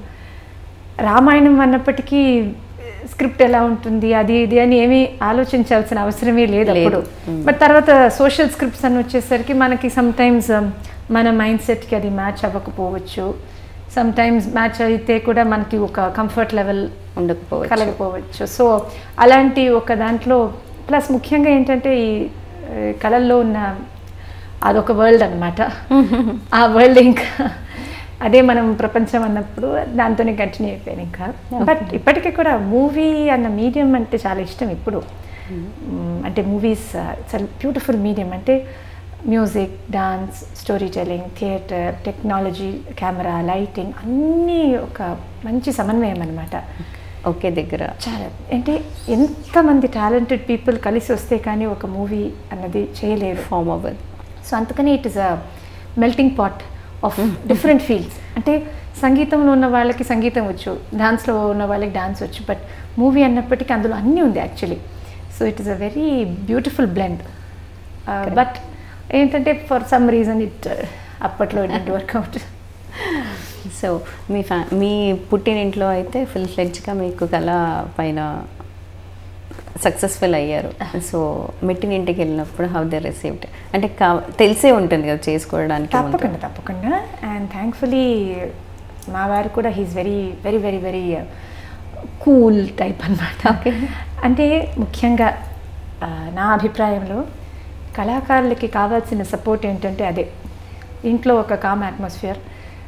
రామాయణం అన్నప్పటికీ స్క్రిప్ట్ ఎలా ఉంటుంది అది ఇది అని ఏమీ ఆలోచించాల్సిన అవసరమే లేదు అప్పుడు బట్ తర్వాత సోషల్ స్క్రిప్ట్స్ అని వచ్చేసరికి మనకి సమ్ టైమ్స్ మన మైండ్ సెట్కి అది మ్యాచ్ అవ్వకపోవచ్చు సమ్ టైమ్స్ మ్యాచ్ అయితే కూడా మనకి ఒక కంఫర్ట్ లెవెల్ ఉండకపోవచ్చు కలగపోవచ్చు సో అలాంటి ఒక దాంట్లో ప్లస్ ముఖ్యంగా ఏంటంటే ఈ ఆ, కళల్లో ఉన్న అదొక వరల్డ్ అనమాట ఆ వరల్డ్ ఇంకా అదే మనం ప్రపంచం అన్నప్పుడు దాంతోనే కంటిన్యూ అయిపోయాను ఇంకా బట్ ఇప్పటికీ కూడా మూవీ అన్న మీడియం అంటే చాలా ఇష్టం ఇప్పుడు మ్, అంటే మూవీస్ చాలా బ్యూటిఫుల్ మీడియం అంటే music dance storytelling theatre technology camera lighting అన్నీ ఒక మంచి సమన్వయం అనమాట ఒకే దగ్గర చాలా అంటే ఎంతమంది టాలెంటెడ్ పీపుల్ కలిసి వస్తే కానీ ఒక మూవీ అన్నది చేయలేరు ఫామ్ అవ్వదు సో అందుకని it is a melting pot of different fields అంటే సంగీతంలో ఉన్న వాళ్ళకి సంగీతం వచ్చు డాన్స్లో ఉన్న వాళ్ళకి డాన్స్ వచ్చు బట్ మూవీ అన్నప్పటికీ అందులో అన్నీ ఉంది actually so it is a very beautiful blend but ఏంటంటే ఫర్ సమ్ రీజన్ ఇట్ అప్పట్లో ఇట్ వర్కౌట్ సో మీ ఫ్యా మీ పుట్టినింట్లో అయితే ఫుల్ ఫ్లెడ్జ్గా మీకు కళ పైన సక్సెస్ఫుల్ అయ్యారు సో మెట్టినింటికి వెళ్ళినప్పుడు హౌ దే రిసీవ్డ్ అంటే కా తెలిసే ఉంటుంది కదా చేసుకోవడానికి ముందు. తప్పకుండా తప్పకుండా అండ్ థ్యాంక్ఫుల్లీ మా వారు కూడా he's very very very very cool type అనమాట Okay. అంటే ముఖ్యంగా ఆ, నా అభిప్రాయంలో కళాకారులకి కావాల్సిన సపోర్ట్ ఏంటంటే అదే ఇంట్లో ఒక కామ్ అట్మాస్ఫియర్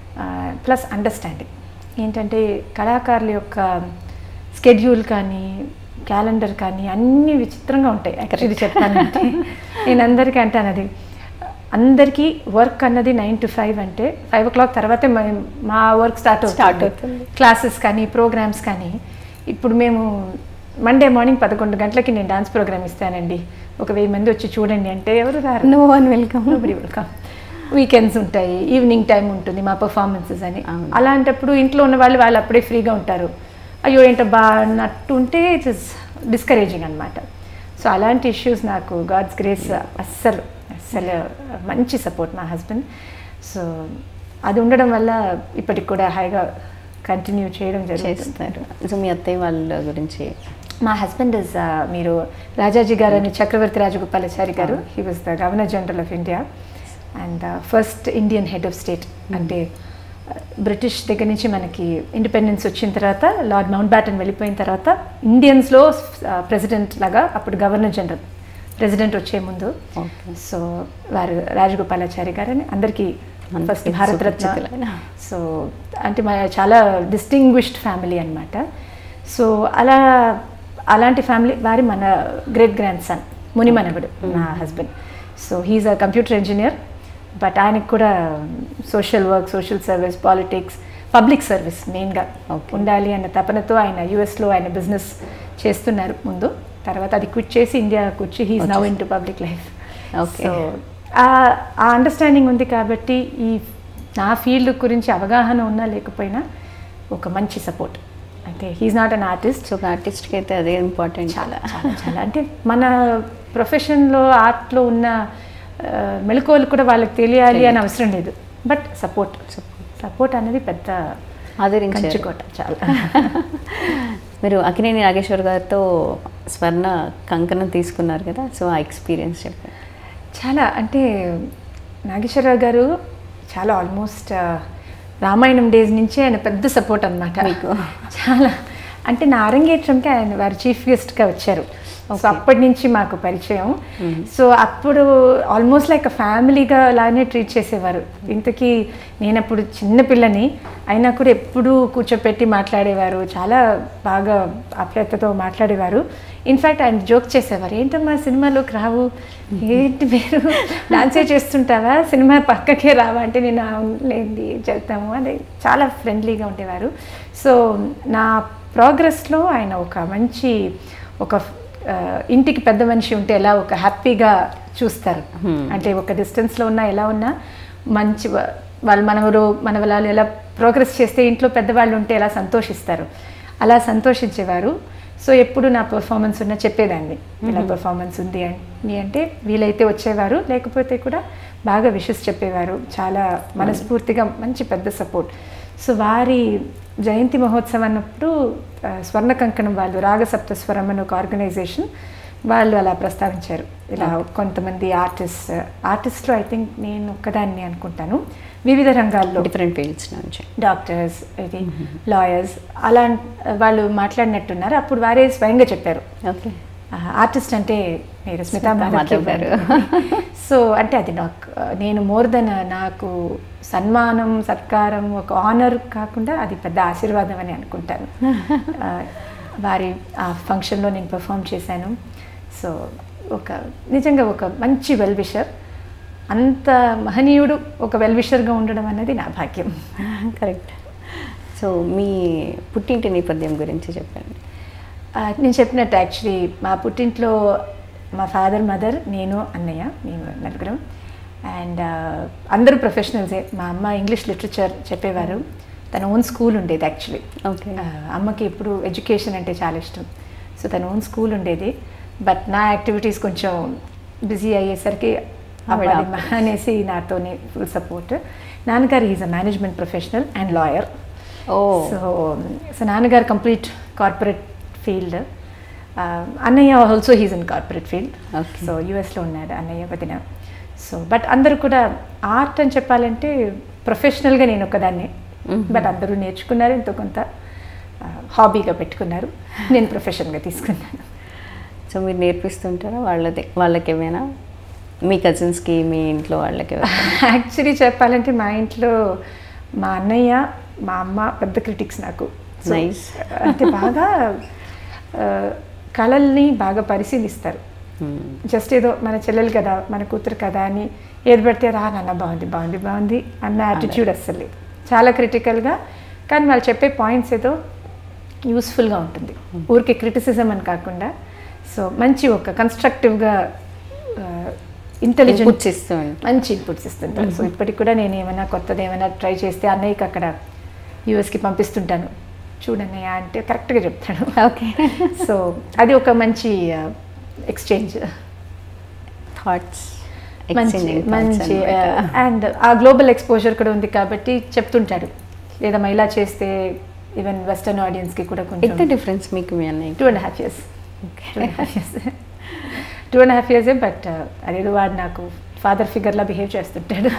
ప్లస్ అండర్స్టాండింగ్ ఏంటంటే కళాకారుల యొక్క స్కెడ్యూల్ కానీ క్యాలెండర్ కానీ అన్నీ విచిత్రంగా ఉంటాయి యాక్చువల్లీ చెప్పాలంటే నేను అందరికీ అంటాను అది అందరికీ వర్క్ అన్నది నైన్ టు ఫైవ్ అంటే ఫైవ్ ఓ క్లాక్ తర్వాతే మ- మా వర్క్ స్టార్ట్ Start అవుతుంది అవుతుంది. క్లాసెస్ కానీ ప్రోగ్రామ్స్ కానీ ఇప్పుడు మేము మండే మార్నింగ్ పదకొండు గంటలకి నేను డాన్స్ ప్రోగ్రామ్ ఇస్తానండి ఒక వెయ్యి మంది వచ్చి చూడండి అంటే ఎవరు రారు no one welcome nobody welcome weekends ఉంటాయి ఈవినింగ్ టైం ఉంటుంది మా పర్ఫార్మెన్సెస్ అని అవును. అలాంటప్పుడు ఇంట్లో ఉన్న వాళ్ళు వాళ్ళు అప్పుడే ఫ్రీగా ఉంటారు అయ్యో ఏంటో బా అన్నట్టు ఉంటే ఇట్ ఇస్ డిస్కరేజింగ్ అనమాట సో అలాంటి ఇష్యూస్ నాకు గాడ్స్ గ్రేస్ అస్సలు అస్సలు మంచి సపోర్ట్ మా హస్బెండ్ సో అది ఉండడం వల్ల ఇప్పటికి కూడా హాయిగా కంటిన్యూ చేయడం జరుగుతుంది చేస్తారు సో మీ అత్తయ్య వాళ్ళ గురించి మా హస్బెండ్ ఇస్ మీరు రాజాజీ గారు అని Chakravarthi Rajagopalachari garu he was the governor general of India and first Indian head of state అంటే బ్రిటిష్ దగ్గర నుంచి మనకి ఇండిపెండెన్స్ వచ్చిన తర్వాత లార్డ్ మౌంట్ బ్యాటన్ వెళ్ళిపోయిన తర్వాత ఇండియన్స్లో ప్రెసిడెంట్ లాగా అప్పుడు గవర్నర్ జనరల్ ప్రెసిడెంట్ వచ్చే ముందు Okay. సో వారు రాజగోపాలాచారి గారు అని అందరికీ అందరికీ ఫస్ట్ భారతరత్న సుపరిచితులైన. సో అంటే మా చాలా డిస్టింగ్విష్డ్ ఫ్యామిలీ అన్నమాట సో అలా అలాంటి ఫ్యామిలీ వారి మన గ్రేట్ గ్రాండ్ సన్ మునిమనవుడు నా husband so he's a computer engineer but ఆయనకు కూడా social work social service politics public service మెయిన్గా Okay. ఉండాలి అన్న తపనతో ఆయన యుఎస్లో ఆయన బిజినెస్ చేస్తున్నారు ముందు తర్వాత అది క్విట్ చేసి ఇండియాకు వచ్చి he's now into public life Okay. So ఆ- ఆ అండర్స్టాండింగ్ ఉంది కాబట్టి ఈ నా ఫీల్డ్ గురించి అవగాహన ఉన్నా లేకపోయినా ఒక మంచి సపోర్ట్ అయితే he's not an artist so ఒక ఆర్టిస్ట్కి అయితే అదే ఇంపార్టెంట్ చాలా చాలా చాలా అంటే మన ప్రొఫెషన్లో ఆర్ట్లో ఉన్న ఆ, మెళకువలు కూడా వాళ్ళకి తెలియాలి అని అవసరం లేదు బట్ సపోర్ట్ సపోర్ట్ అనేది పెద్ద ఆదరించారు కంచుకోట చాలా మీరు అకినేని నాగేశ్వర్ గారితో స్వర్ణ కంకణం తీసుకున్నారు కదా సో ఆ ఎక్స్పీరియన్స్ చెప్పండి చాలా అంటే నాగేశ్వరరావు గారు చాలా ఆల్మోస్ట్ రామాయణం డేస్ నుంచి ఆయన పెద్ద సపోర్ట్ అనమాట మీకు? చాలా అంటే నా అరంగేట్రంకి ఆయన వారు చీఫ్ గెస్ట్గా వచ్చారు సో అప్పటి నుంచి మాకు పరిచయం సో అప్పుడు ఆల్మోస్ట్ లైక్ ఫ్యామిలీగా లానే ట్రీట్ చేసేవారు ఇంతకీ నేను అప్పుడు చిన్న పిల్లని అయినా కూడా ఎప్పుడూ కూర్చోపెట్టి మాట్లాడేవారు చాలా బాగా ఆప్యాయతతో మాట్లాడేవారు ఇన్ఫ్యాక్ట్ ఆయన జోక్ చేసేవారు ఏంటమ్మా సినిమాలోకి రావు ఏంటి మీరు డాన్సే చేస్తుంటావా సినిమా పక్కకే రావా అంటే నేను లేండి చెప్తాము అని చాలా ఫ్రెండ్లీగా ఉండేవారు సో నా ప్రోగ్రెస్లో ఆయన ఒక మంచి ఒక ఆ, ఇంటికి పెద్ద మనిషి ఉంటే ఎలా ఒక హ్యాపీగా చూస్తారు అంటే ఒక డిస్టెన్స్లో ఉన్నా ఎలా ఉన్నా మంచి వా- వాళ్ళు మనవరు మన వాళ్ళు ఎలా ప్రోగ్రెస్ చేస్తే ఇంట్లో పెద్దవాళ్ళు ఉంటే ఎలా సంతోషిస్తారు అలా సంతోషించేవారు సో ఎప్పుడు నా పర్ఫార్మెన్స్ ఉన్న చెప్పేదాన్ని ఇలా పర్ఫార్మెన్స్ ఉంది అని అంటే వీలైతే వచ్చేవారు లేకపోతే కూడా బాగా విషెస్ చెప్పేవారు చాలా మనస్ఫూర్తిగా మంచి పెద్ద సపోర్ట్ సో వారి జయంతి మహోత్సవం అన్నప్పుడు ఆ, స్వర్ణ కంకణం వాళ్ళు రాగసప్త స్వరం అని ఒక ఆర్గనైజేషన్ వాళ్ళు అలా ప్రస్తావించారు ఇలా కొంతమంది ఆర్టిస్ట్ ఆర్టిస్ట్లో ఐ థింక్ నేను ఒక్కదాన్ని అనుకుంటాను వివిధ రంగాల్లో డిఫరెంట్ ఫీల్డ్స్ నుంచి డాక్టర్స్ ఇది లాయర్స్ అలా వాళ్ళు మాట్లాడినట్టున్నారు అప్పుడు వారే స్వయంగా చెప్పారు ఓకే ఆర్టిస్ట్ అంటే మీరు స్మితా స్మితా మాధవ్ మాధవ్ గారు. సో అంటే అది నాకు నేను మోర్ దెన్ నాకు సన్మానం సత్కారం ఒక ఆనర్ కాకుండా అది పెద్ద ఆశీర్వాదం అని అనుకుంటాను ఆ, వారి ఆ ఫంక్షన్లో నేను పర్ఫామ్ చేశాను సో ఒక నిజంగా ఒక మంచి వెల్ విషర్ అంత మహనీయుడు ఒక వెల్ విషర్గా ఉండడం అన్నది నా భాగ్యం కరెక్ట్ సో మీ పుట్టింటి నేపథ్యం గురించి చెప్పండి ఆ, నేను చెప్పినట్టు యాక్చువల్లీ మా పుట్టింట్లో మా ఫాదర్ మదర్ నేను అన్నయ్య మేము నలుగురం అండ్ అందరూ ప్రొఫెషనల్సే మా అమ్మ ఇంగ్లీష్ లిటరేచర్ చెప్పేవారు తన ఓన్ స్కూల్ ఉండేది యాక్చువల్లీ ఓకే అమ్మకి ఎప్పుడు ఎడ్యుకేషన్ అంటే చాలా ఇష్టం సో తన ఓన్ స్కూల్ ఉండేది బట్ నా యాక్టివిటీస్ కొంచెం బిజీ అయ్యేసరికి ఆవిడ అవ్వాలి మా అనేసి నాతోనే ఫుల్ సపోర్ట్ నాన్నగారు is a management professional and lawyer ఓ సో సో నాన్నగారు కంప్లీట్ కార్పొరేట్ ఫీల్డ్ అన్నయ్య also he's in corporate field Okay. So యూఎస్లో ఉన్నాడు అన్నయ్య వదిన సో బట్ అందరూ కూడా ఆర్ట్ అని చెప్పాలంటే ప్రొఫెషనల్గా నేను ఒకదాన్ని బట్ అందరూ నేర్చుకున్నారు ఎంతో కొంత హాబీగా పెట్టుకున్నారు నేను ప్రొఫెషన్గా తీసుకున్నాను సో మీరు నేర్పిస్తుంటారా వాళ్ళది వాళ్ళకి ఏమైనా మీ కజిన్స్కి మీ ఇంట్లో వాళ్ళకి ఎవరికైనా? యాక్చువల్లీ చెప్పాలంటే మా ఇంట్లో మా అన్నయ్య మా అమ్మ పెద్ద క్రిటిక్స్ నాకు So, Nice. అంటే బాగా ఆ, కళల్ని బాగా పరిశీలిస్తారు Hmm. జస్ట్ ఏదో మన చెల్లెలు కదా మన కూతురు కదా అని ఏది పడితే రా నాన్న బాగుంది బాగుంది బాగుంది అన్న యాటిట్యూడ్ అస్సలు లేదు చాలా క్రిటికల్గా కానీ వాళ్ళు చెప్పే పాయింట్స్ ఏదో యూస్ఫుల్గా ఉంటుంది ఊరికే క్రిటిసిజం అని కాకుండా సో మంచి ఒక కన్స్ట్రక్టివ్గా ఇంటెలిజెంట్ Inputs ఇస్తూ ఉంటారు. మంచి ఇన్పుట్స్ ఇస్తుంటారు సో ఇప్పటికి కూడా నేను ఏమైనా కొత్తది ఏమైనా ట్రై చేస్తే అన్నయ్యకి అక్కడ యూఎస్కి పంపిస్తుంటాను చూడన్నయ్య అంటే కరెక్ట్గా చెప్తాడు ఓకే సో అది ఒక మంచి ఎక్స్చేంజ్ థాట్స్ మంచి మంచి అండ్ ఆ గ్లోబల్ ఎక్స్పోజర్ కూడా ఉంది కాబట్టి చెప్తుంటాడు లేదమ్మా ఇలా చేస్తే ఈవెన్ వెస్టర్న్ ఆడియన్స్కి కూడా ఎంత కొంచెం డిఫరెన్స్ మీకు మీ అన్నయ్య two and half years two and half years two and half ఇయర్సే బట్ అదేదో వాడు నాకు ఫాదర్ ఫిగర్లా బిహేవ్ చేస్తుంటాడు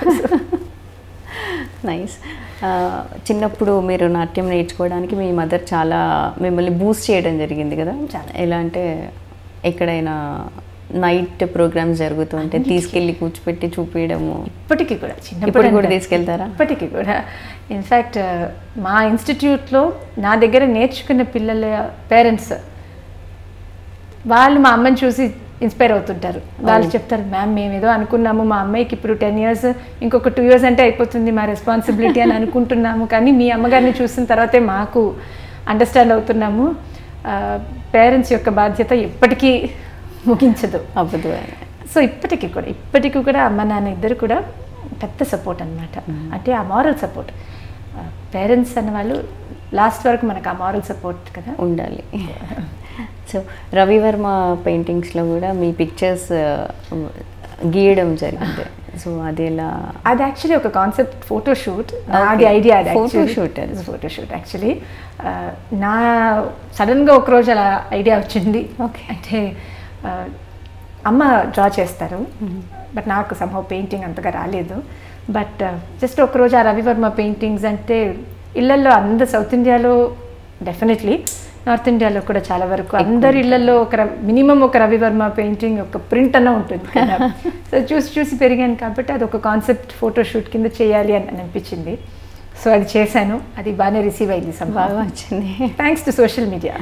నైస్ చిన్నప్పుడు మీరు నాట్యం నేర్చుకోవడానికి మీ మదర్ చాలా మిమ్మల్ని బూస్ట్ చేయడం జరిగింది కదా చాలా. ఎలా అంటే ఎక్కడైనా నైట్ ప్రోగ్రామ్స్ జరుగుతుంటే తీసుకెళ్ళి కూర్చోపెట్టి చూపించడము ఇప్పటికీ కూడా చిన్నప్పుడు ఇప్పుడు కూడా అంటే- తీసుకెళ్తారా? ఇప్పటికీ కూడా ఇన్ఫ్యాక్ట్ మా ఇన్స్టిట్యూట్లో నా దగ్గర నేర్చుకున్న పిల్లల పేరెంట్స్ వాళ్ళు మా అమ్మని చూసి ఇన్స్పైర్ అవుతుంటారు వాళ్ళు చెప్తారు మ్యామ్ మేము ఏదో అనుకున్నాము మా అమ్మాయికి ఇప్పుడు టెన్ ఇయర్స్ ఇంకొక టూ ఇయర్స్ అంటే అయిపోతుంది మా రెస్పాన్సిబిలిటీ అని అనుకుంటున్నాము కానీ మీ అమ్మగారిని చూసిన తర్వాతే మాకు అండర్స్టాండ్ అవుతున్నాము పేరెంట్స్ యొక్క బాధ్యత ఎప్పటికీ ముగించదు అవ్వదు సో ఇప్పటికీ కూడా ఇప్పటికీ కూడా అమ్మ నాన్న ఇద్దరు కూడా పెద్ద సపోర్ట్ అన్నమాట అంటే ఆ మారల్ సపోర్ట్ పేరెంట్స్ అన్న వాళ్ళు లాస్ట్ వరకు మనకు ఆ మారల్ సపోర్ట్ కదా ఉండాలి సో రవివర్మ పెయింటింగ్స్లో కూడా మీ పిక్చర్స్ గీయడం జరిగింది సో అది ఎలా అది యాక్చువల్లీ ఒక కాన్సెప్ట్ ఫోటో షూట్ Okay. నాది ఐడియా అది Photo shoot అది. ఫోటో షూట్ యాక్చువల్లీ నా సడన్గా ఒకరోజు అలా ఐడియా వచ్చింది Okay. అంటే ఆ, అమ్మ డ్రా చేస్తారు బట్ నాకు సంహవ్ పెయింటింగ్ అంతగా రాలేదు బట్ జస్ట్ ఒకరోజు ఆ రవివర్మ పెయింటింగ్స్ అంటే ఇళ్ళల్లో అంద సౌత్ ఇండియాలో డెఫినెట్లీ నార్త్ ఇండియాలో కూడా చాలా వరకు అందరి ఇళ్లలో ఒక మినిమం ఒక రవివర్మ పెయింటింగ్ ఒక ప్రింట్ అన్న ఉంటుంది కదా సో చూసి చూసి పెరిగాను కాబట్టి అది ఒక కాన్సెప్ట్ ఫోటోషూట్ కింద చేయాలి అని అనిపించింది సో అది చేశాను అది బాగానే రిసీవ్ అయింది బాగా వచ్చింది థ్యాంక్స్ టు సోషల్ మీడియా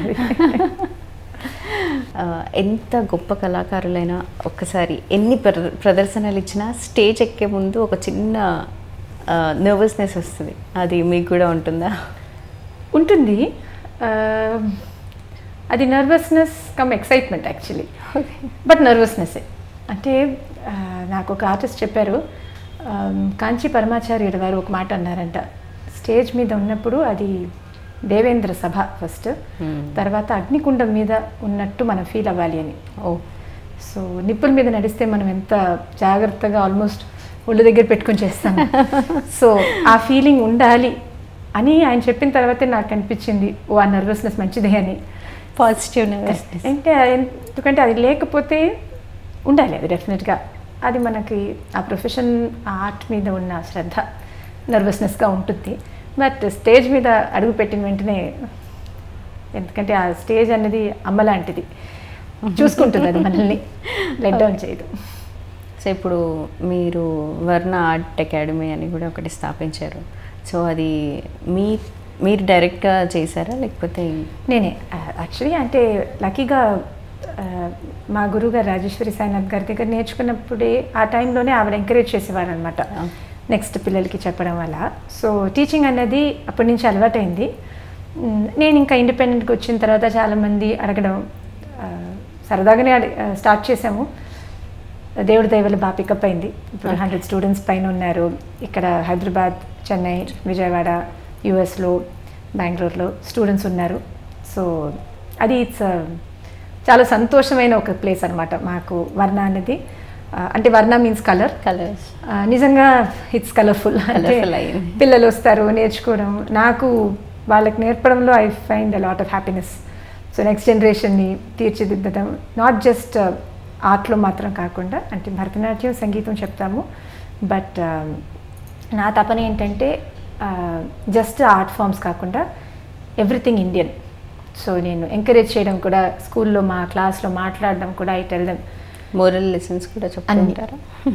ఆ, ఎంత గొప్ప కళాకారులైనా ఒక్కసారి ఎన్ని ప్ర- ప్రదర్శనలు ఇచ్చినా స్టేజ్ ఎక్కే ముందు ఒక చిన్న నర్వస్నెస్ వస్తుంది అది మీకు కూడా ఉంటుందా ఉంటుంది ఆ, అది nervousness come excitement actually but నర్వస్నెస్సే అంటే ఆ, నాకు ఒక ఆర్టిస్ట్ చెప్పారు ఆ, కాంచి పరమాచార్యుడు వారు ఒక మాట అన్నారంట స్టేజ్ మీద ఉన్నప్పుడు అది దేవేంద్ర సభ ఫస్ట్ Hmm. తర్వాత అగ్నికుండం మీద ఉన్నట్టు మనం ఫీల్ అవ్వాలి అని ఓ సో నిప్పుల మీద నడిస్తే మనం ఎంత జాగ్రత్తగా ఆల్మోస్ట్ ఒళ్ళు దగ్గర పెట్టుకొని చేస్తాం సో ఆ ఫీలింగ్ ఉండాలి అని ఆయన చెప్పిన తర్వాతే నాకు అనిపించింది ఓ ఆ నర్వస్నెస్ మంచిదే అని పాజిటివ్ నర్వస్నెస్ అంటే ఎందుకంటే అది లేకపోతే ఉండాలి అది డెఫినెట్గా అది మనకి ఆ ప్రొఫెషన్ ఆర్ట్ మీద ఉన్న శ్రద్ధ నర్వస్నెస్గా ఉంటుంది బట్ స్టేజ్ మీద అడుగు పెట్టిన వెంటనే ఎందుకంటే ఆ స్టేజ్ అనేది అమ్మ లాంటిది చూసుకుంటుంది అది మనల్ని లెట్ డౌన్ చేయదు సో ఇప్పుడు మీరు వర్ణ ఆర్ట్ అకాడమీ అని కూడా ఒకటి స్థాపించారు సో అది మీ మీరు డైరెక్ట్గా చేశారా లేకపోతే నేనే యాక్చువల్లీ అంటే లక్కీగా ఆ, మా గురువుగారు రాజేశ్వరి సాయినాథ్ గారి దగ్గర నేర్చుకున్నప్పుడే ఆ టైంలోనే ఆవిడ ఎంకరేజ్ చేసేవారు అనమాట నెక్స్ట్ పిల్లలకి చెప్పడం వల్ల సో టీచింగ్ అనేది అప్పటి నుంచి అలవాటైంది మ్, నేను ఇంకా ఇండిపెండెంట్గా వచ్చిన తర్వాత చాలామంది అడగడం ఆ, సరదాగానే అడి స్టార్ట్ చేసాము దేవుడి దయవల్ల బాగా పికప్ అయింది ఇప్పుడు హండ్రెడ్ స్టూడెంట్స్ పైన ఉన్నారు ఇక్కడ హైదరాబాద్ చెన్నై విజయవాడ యుఎస్లో బెంగళూరులో స్టూడెంట్స్ ఉన్నారు సో అది ఇట్స్ చాలా సంతోషమైన ఒక ప్లేస్ అనమాట మాకు వర్ణ అనేది ఆ, అంటే వర్ణ మీన్స్ కలర్ కలర్స్ నిజంగా ఇట్స్ కలర్ఫుల్ అంటే Colourful అయింది. పిల్లలు వస్తారు నేర్చుకోవడం నాకు వాళ్ళకి నేర్పడంలో I find a lot of happiness so next జనరేషన్ని తీర్చిదిద్దడం నాట్ జస్ట్ ఆర్ట్లో మాత్రం కాకుండా అంటే భరతనాట్యం సంగీతం చెప్తాము బట్ నా తపన ఏంటంటే జస్ట్ ఆర్ట్ ఫామ్స్ కాకుండా ఎవ్రీథింగ్ ఇండియన్ సో నేను ఎంకరేజ్ చేయడం కూడా స్కూల్లో మా క్లాస్లో మాట్లాడడం కూడా I tell them moral lessons కూడా చెప్తుంటారా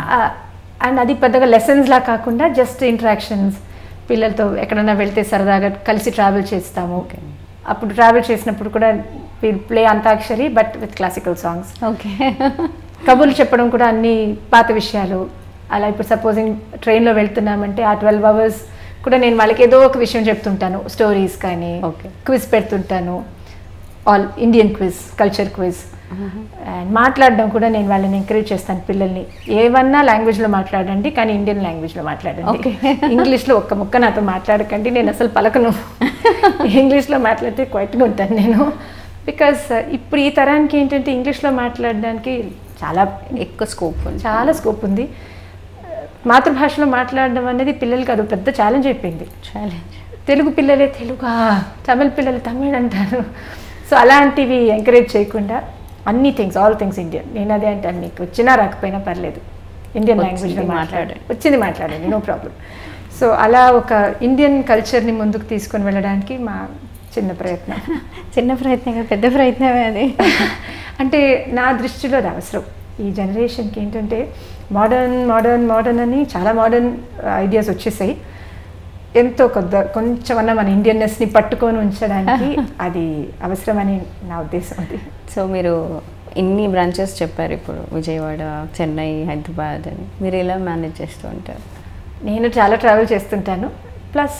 అండ్ అది పెద్దగా లెసన్స్ లా కాకుండా జస్ట్ ఇంటరాక్షన్స్ పిల్లలతో ఎక్కడైనా వెళ్తే సరదాగా కలిసి ట్రావెల్ చేస్తాము అప్పుడు ట్రావెల్ చేసినప్పుడు కూడా play antakshari but with classical songs okay కబుర్లు చెప్పడం కూడా అన్ని పాత విషయాలు అలా ఇప్పుడు సపోజింగ్ ట్రైన్లో వెళ్తున్నామంటే ఆ ట్వెల్వ్ అవర్స్ కూడా నేను వాళ్ళకి ఏదో ఒక విషయం చెప్తుంటాను స్టోరీస్ కానీ Okay. క్విజ్ పెడుతుంటాను all Indian quiz culture quiz and మాట్లాడడం కూడా నేను వాళ్ళని ఎంకరేజ్ చేస్తాను పిల్లల్ని ఏమన్నా లాంగ్వేజ్లో మాట్లాడండి కానీ ఇండియన్ లాంగ్వేజ్లో మాట్లాడండి Okay. ఇంగ్లీష్లో ఒక్క ముక్క నాతో మాట్లాడకండి నేను అసలు పలకను ఇంగ్లీష్లో మాట్లాడితే క్వైట్గా ఉంటాను నేను బికాస్ ఇప్పుడు ఈ తరానికి ఏంటంటే ఇంగ్లీష్లో మాట్లాడడానికి చాలా ఎక్కువ స్కోప్ ఉంది చాలా స్కోప్ ఉంది మాతృభాషలో మాట్లాడడం అనేది పిల్లలకి అది పెద్ద ఛాలెంజ్ అయిపోయింది ఛాలెంజ్ తెలుగు పిల్లలే తెలుగు తమిళ పిల్లలు తమిళ్ అంటారు సో అలాంటివి ఎంకరేజ్ చేయకుండా అన్ని థింగ్స్ ఆల్ థింగ్స్ ఇండియన్ నేను అదే అంటాను మీకు వచ్చినా రాకపోయినా పర్లేదు ఇండియన్ వచ్చింది లాంగ్వేజ్లో మాట్లాడండి మాట్లాడండి. వచ్చింది మాట్లాడండి నో ప్రాబ్లం సో అలా ఒక ఇండియన్ కల్చర్ని ముందుకు తీసుకొని వెళ్ళడానికి మా చిన్న ప్రయత్నం చిన్న ప్రయత్నం కాదు, పెద్ద ప్రయత్నమే అది అంటే నా దృష్టిలో అది అవసరం ఈ జనరేషన్కి ఏంటంటే మోడర్న్ మోడర్న్ మోడర్న్ అని చాలా మోడర్న్ ఐడియాస్ వచ్చేసాయి ఎంతో కొద్ద కొంచెమన్నా మన ఇండియన్నెస్ని పట్టుకొని ఉంచడానికి అది అవసరమని నా ఉద్దేశం అది సో మీరు ఇన్ని బ్రాంచెస్ చెప్పారు ఇప్పుడు విజయవాడ చెన్నై హైదరాబాద్ అని మీరు ఎలా మేనేజ్ చేస్తూ ఉంటారు నేను చాలా ట్రావెల్ చేస్తుంటాను ప్లస్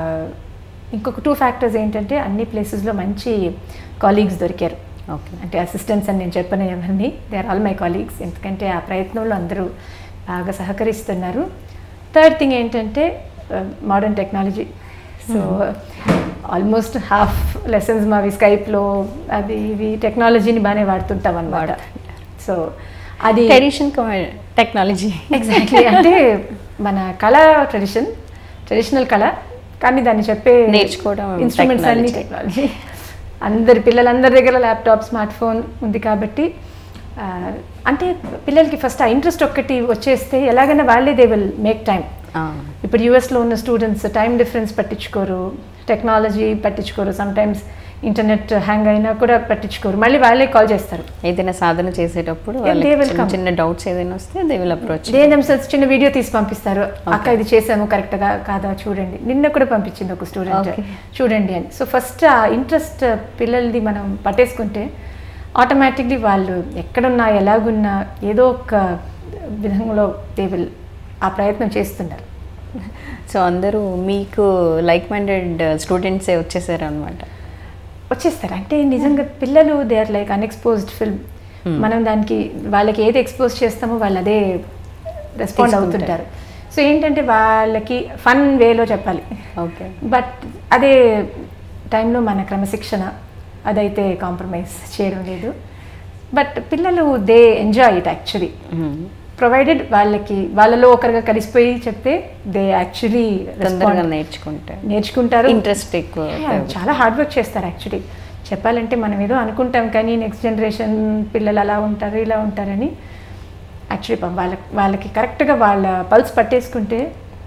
ఇంకొక టూ ఫ్యాక్టర్స్ ఏంటంటే అన్ని ప్లేసెస్లో మంచి కాలీగ్స్ దొరికారు ఓకే అంటే అసిస్టెంట్స్ అని నేను చెప్పను ఎవరిని they are all my colleagues ఎందుకంటే ఆ ప్రయత్నంలో అందరూ బాగా సహకరిస్తున్నారు థర్డ్ థింగ్ ఏంటంటే modern technology so almost half lessons మావి స్కైప్లో అది ఇవి టెక్నాలజీని బాగానే వాడుతుంటాం అనమాట సో అది ట్రెడిషన్ టెక్నాలజీ ఎగ్జాక్ట్లీ అంటే మన కళ ట్రెడిషన్ ట్రెడిషనల్ కళ కానీ దాన్ని చెప్పే నేర్చుకోవడం ఇన్స్ట్రుమెంట్స్ అన్ని technology. టెక్నాలజీ అందరి పిల్లలందరి దగ్గర ల్యాప్టాప్ స్మార్ట్ ఫోన్ ఉంది కాబట్టి ఆ, అంటే పిల్లలకి ఫస్ట్ ఆ ఇంట్రెస్ట్ ఒక్కటి వచ్చేస్తే ఎలాగైనా వాళ్ళే దే విల్ మేక్ టైం ఇప్పుడు యూఎస్లో ఉన్న స్టూడెంట్స్ టైం డిఫరెన్స్ పట్టించుకోరు టెక్నాలజీ పట్టించుకోరు సమ్ టైమ్స్ ఇంటర్నెట్ హ్యాంగ్ అయినా కూడా పట్టించుకోరు మళ్ళీ వాళ్ళే కాల్ చేస్తారు ఏదైనా సాధన చేసేటప్పుడు Yeah, వాళ్ళకి they will చిన్న come. చిన్న డౌట్స్ ఏదైనా వస్తే they will approach they themselves చిన్న వీడియో తీసి పంపిస్తారు అక్క ఇది చేసాము కరెక్ట్గా కాదా చూడండి నిన్న కూడా పంపించింది ఒక స్టూడెంట్ Okay. చూడండి అని సో ఫస్ట్ ఆ ఇంట్రెస్ట్ పిల్లలది మనం పట్టేసుకుంటే ఆటోమేటిక్లీ వాళ్ళు ఎక్కడున్నా ఎలాగున్నా ఏదో ఒక విధంలో దే విల్ ఆ ప్రయత్నం చేస్తున్నారు సో అందరూ మీకు లైక్ మైండెడ్ స్టూడెంట్సే వచ్చేసారు అనమాట వచ్చేస్తారు అంటే నిజంగా పిల్లలు they are like unexposed film మనం దానికి వాళ్ళకి ఏది ఎక్స్పోజ్ చేస్తామో వాళ్ళు అదే రెస్పాండ్ తీసుకుంటారు. అవుతుంటారు సో ఏంటంటే వాళ్ళకి ఫన్ వేలో చెప్పాలి ఓకే బట్ అదే టైంలో మన క్రమశిక్షణ అదైతే కాంప్రమైజ్ చేయడం లేదు బట్ పిల్లలు they enjoy it actually provided వాళ్ళకి వాళ్ళలో ఒకరుగా కలిసిపోయి చెప్తే దే యాక్చువల్లీ తొందరగా నేర్చుకుంటారు నేర్చుకుంటారు ఇంట్రెస్ట్ ఎక్కువ Yeah, చాలా హార్డ్ వర్క్ చేస్తారు యాక్చువల్లీ చెప్పాలంటే మనం ఏదో అనుకుంటాం కానీ నెక్స్ట్ జనరేషన్ పిల్లలు అలా ఉంటారు ఇలా ఉంటారని యాక్చువల్లీ వాళ్ళ వాళ్ళకి కరెక్ట్గా వాళ్ళ పల్స్ పట్టేసుకుంటే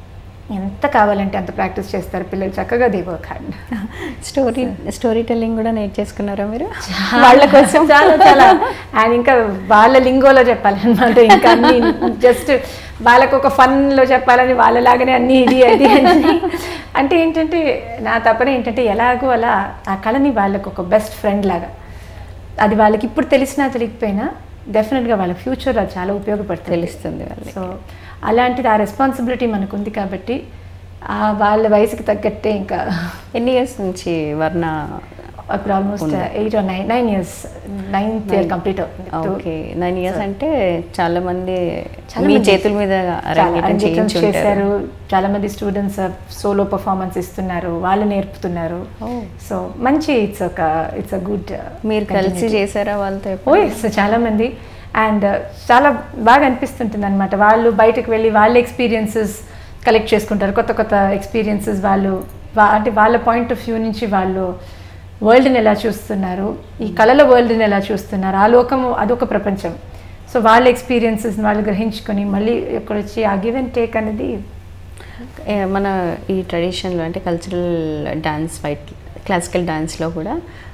ఎంత కావాలంటే అంత ప్రాక్టీస్ చేస్తారు పిల్లలు చక్కగా they work hard story storytelling కూడా నేర్చేసుకున్నారా మీరు వాళ్ళ కోసం చాలా చాలా అండ్ ఇంకా వాళ్ళ లింగోలో చెప్పాలన్నమాట ఇంకా అన్ని జస్ట్ వాళ్ళకు ఒక ఫన్లో చెప్పాలని వాళ్ళలాగానే అన్ని ఇది అది అని అంటే ఏంటంటే నా తపన ఏంటంటే ఎలాగో అలా ఆ కళని వాళ్ళకు ఒక బెస్ట్ ఫ్రెండ్ లాగా అది వాళ్ళకి ఇప్పుడు తెలిసినా తెలియకపోయినా డెఫినెట్గా వాళ్ళ ఫ్యూచర్లో అది చాలా ఉపయోగపడుతుంది తెలుస్తుంది వాళ్ళకి సో అలాంటిది ఆ రెస్పాన్సిబిలిటీ మనకు ఉంది కాబట్టి ఆ వాళ్ళ వయసుకి తగ్గట్టే ఇంకా ఎన్ని ఇయర్స్ నుంచి వర్ణ ఇప్పుడు almost eight or nine nine years ninth year complete అవుతుంది ఓకే నైన్ ఇయర్స్ అంటే చాలా మంది చాలా మీ మంది చేతుల మీద చాలా అరంగేట్రం అంకితం చేయించుంటారు చేశారు చాలా మంది స్టూడెంట్స్ సోలో పర్ఫార్మెన్స్ ఇస్తున్నారు వాళ్ళు నేర్పుతున్నారు Oh. సో మంచి ఇట్స్ ఒక ఇట్స్ అ గుడ్ మీరు కలిసి చేశారా వాళ్ళతో ఓ ఎస్ చాలా మంది అండ్ చాలా బాగా అనిపిస్తుంటుంది అనమాట వాళ్ళు బయటకు వెళ్ళి వాళ్ళ ఎక్స్పీరియన్సెస్ కలెక్ట్ చేసుకుంటారు కొత్త కొత్త ఎక్స్పీరియన్సెస్ వాళ్ళు వా- అంటే వాళ్ళ పాయింట్ ఆఫ్ వ్యూ నుంచి వాళ్ళు వరల్డ్ని ఎలా చూస్తున్నారు ఈ కళల వరల్డ్ని ఎలా చూస్తున్నారు ఆ లోకము అదొక ప్రపంచం సో వాళ్ళ ఎక్స్పీరియన్సెస్ వాళ్ళు గ్రహించుకొని మళ్ళీ ఇక్కడ వచ్చి ఆ గివ్ అండ్ టేక్ అనేది ఏ, మన ఈ ట్రెడిషన్లో అంటే కల్చరల్ డ్యాన్స్ ఫైట్ క్లాసికల్ డ్యాన్స్లో కూడా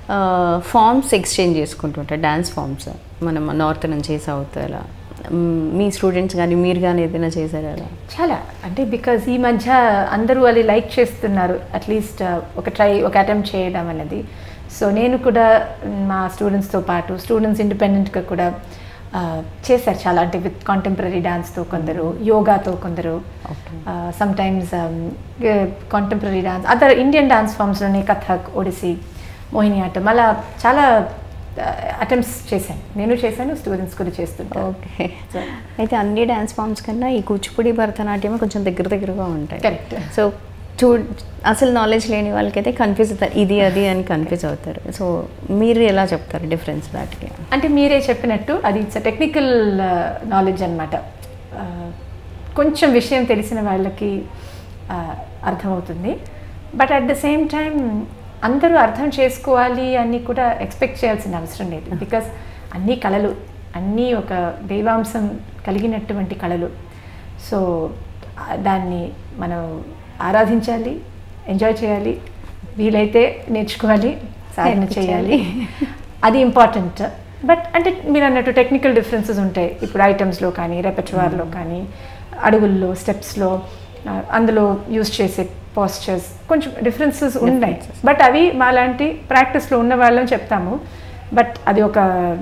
ఫామ్స్ ఎక్స్చేంజ్ చేసుకుంటుంటారు డ్యాన్స్ ఫామ్స్ మనం నార్త్ నుంచి సౌత్ అలా మ్, మీ స్టూడెంట్స్ కానీ మీరు కానీ ఏదైనా చేశారా అలా చాలా అంటే బికాజ్ ఈ మధ్య అందరూ అది లైక్ చేస్తున్నారు అట్లీస్ట్ ఒక ట్రై ఒక అటెంప్ట్ చేయడం అనేది సో నేను కూడా మా స్టూడెంట్స్తో పాటు స్టూడెంట్స్ ఇండిపెండెంట్గా కూడా ఆ, చేశారు చాలా అంటే విత్ కాంటెంపరీ డాన్స్తో కొందరు యోగాతో కొందరు Okay. Sometimes contemporary dance other Indian dance ఫామ్స్లోనే కథక్ ఒడిసి మోహినియాటం అలా చాలా అటెంప్ట్స్ చేశాను నేను చేశాను స్టూడెంట్స్ కూడా చేస్తుంటారు ఓకే So- అయితే అన్ని డ్యాన్స్ ఫామ్స్ కన్నా ఈ కూచిపూడి భరతనాట్యం కొంచెం దగ్గర దగ్గరగా ఉంటాయి Correct. సో చూ అసలు నాలెడ్జ్ లేని వాళ్ళకైతే కన్ఫ్యూజ్ అవుతారు ఇది అది అని కన్ఫ్యూజ్ అవుతారు సో మీరు ఎలా చెప్తారు డిఫరెన్స్ దాటికి అంటే మీరే చెప్పినట్టు అది ఇట్స్ టెక్నికల్ నాలెడ్జ్ అనమాట కొంచెం విషయం తెలిసిన వాళ్ళకి ఆ, అర్థమవుతుంది but at the same time అందరూ అర్థం చేసుకోవాలి అని కూడా ఎక్స్పెక్ట్ చేయాల్సిన అవసరం లేదు బికాస్ అన్ని కళలు అన్నీ ఒక దైవాంశం కలిగినటువంటి కళలు సో ఆ, దాన్ని మనం ఆరాధించాలి ఎంజాయ్ చేయాలి వీలైతే నేర్చుకోవాలి సాధన చేయాలి అది ఇంపార్టెంట్ బట్ అంటే మీరు అన్నట్టు టెక్నికల్ డిఫరెన్సెస్ ఉంటాయి ఇప్పుడు ఐటమ్స్లో కానీ రెపర్చువార్లో కానీ అడుగుల్లో స్టెప్స్లో అందులో యూస్ చేసే పాస్చర్స్ కొంచెం డిఫరెన్సెస్ ఉన్నాయి బట్ అవి మాలాంటి ప్రాక్టీస్లో ఉన్న వాళ్ళని చెప్తాము బట్ అది ఒక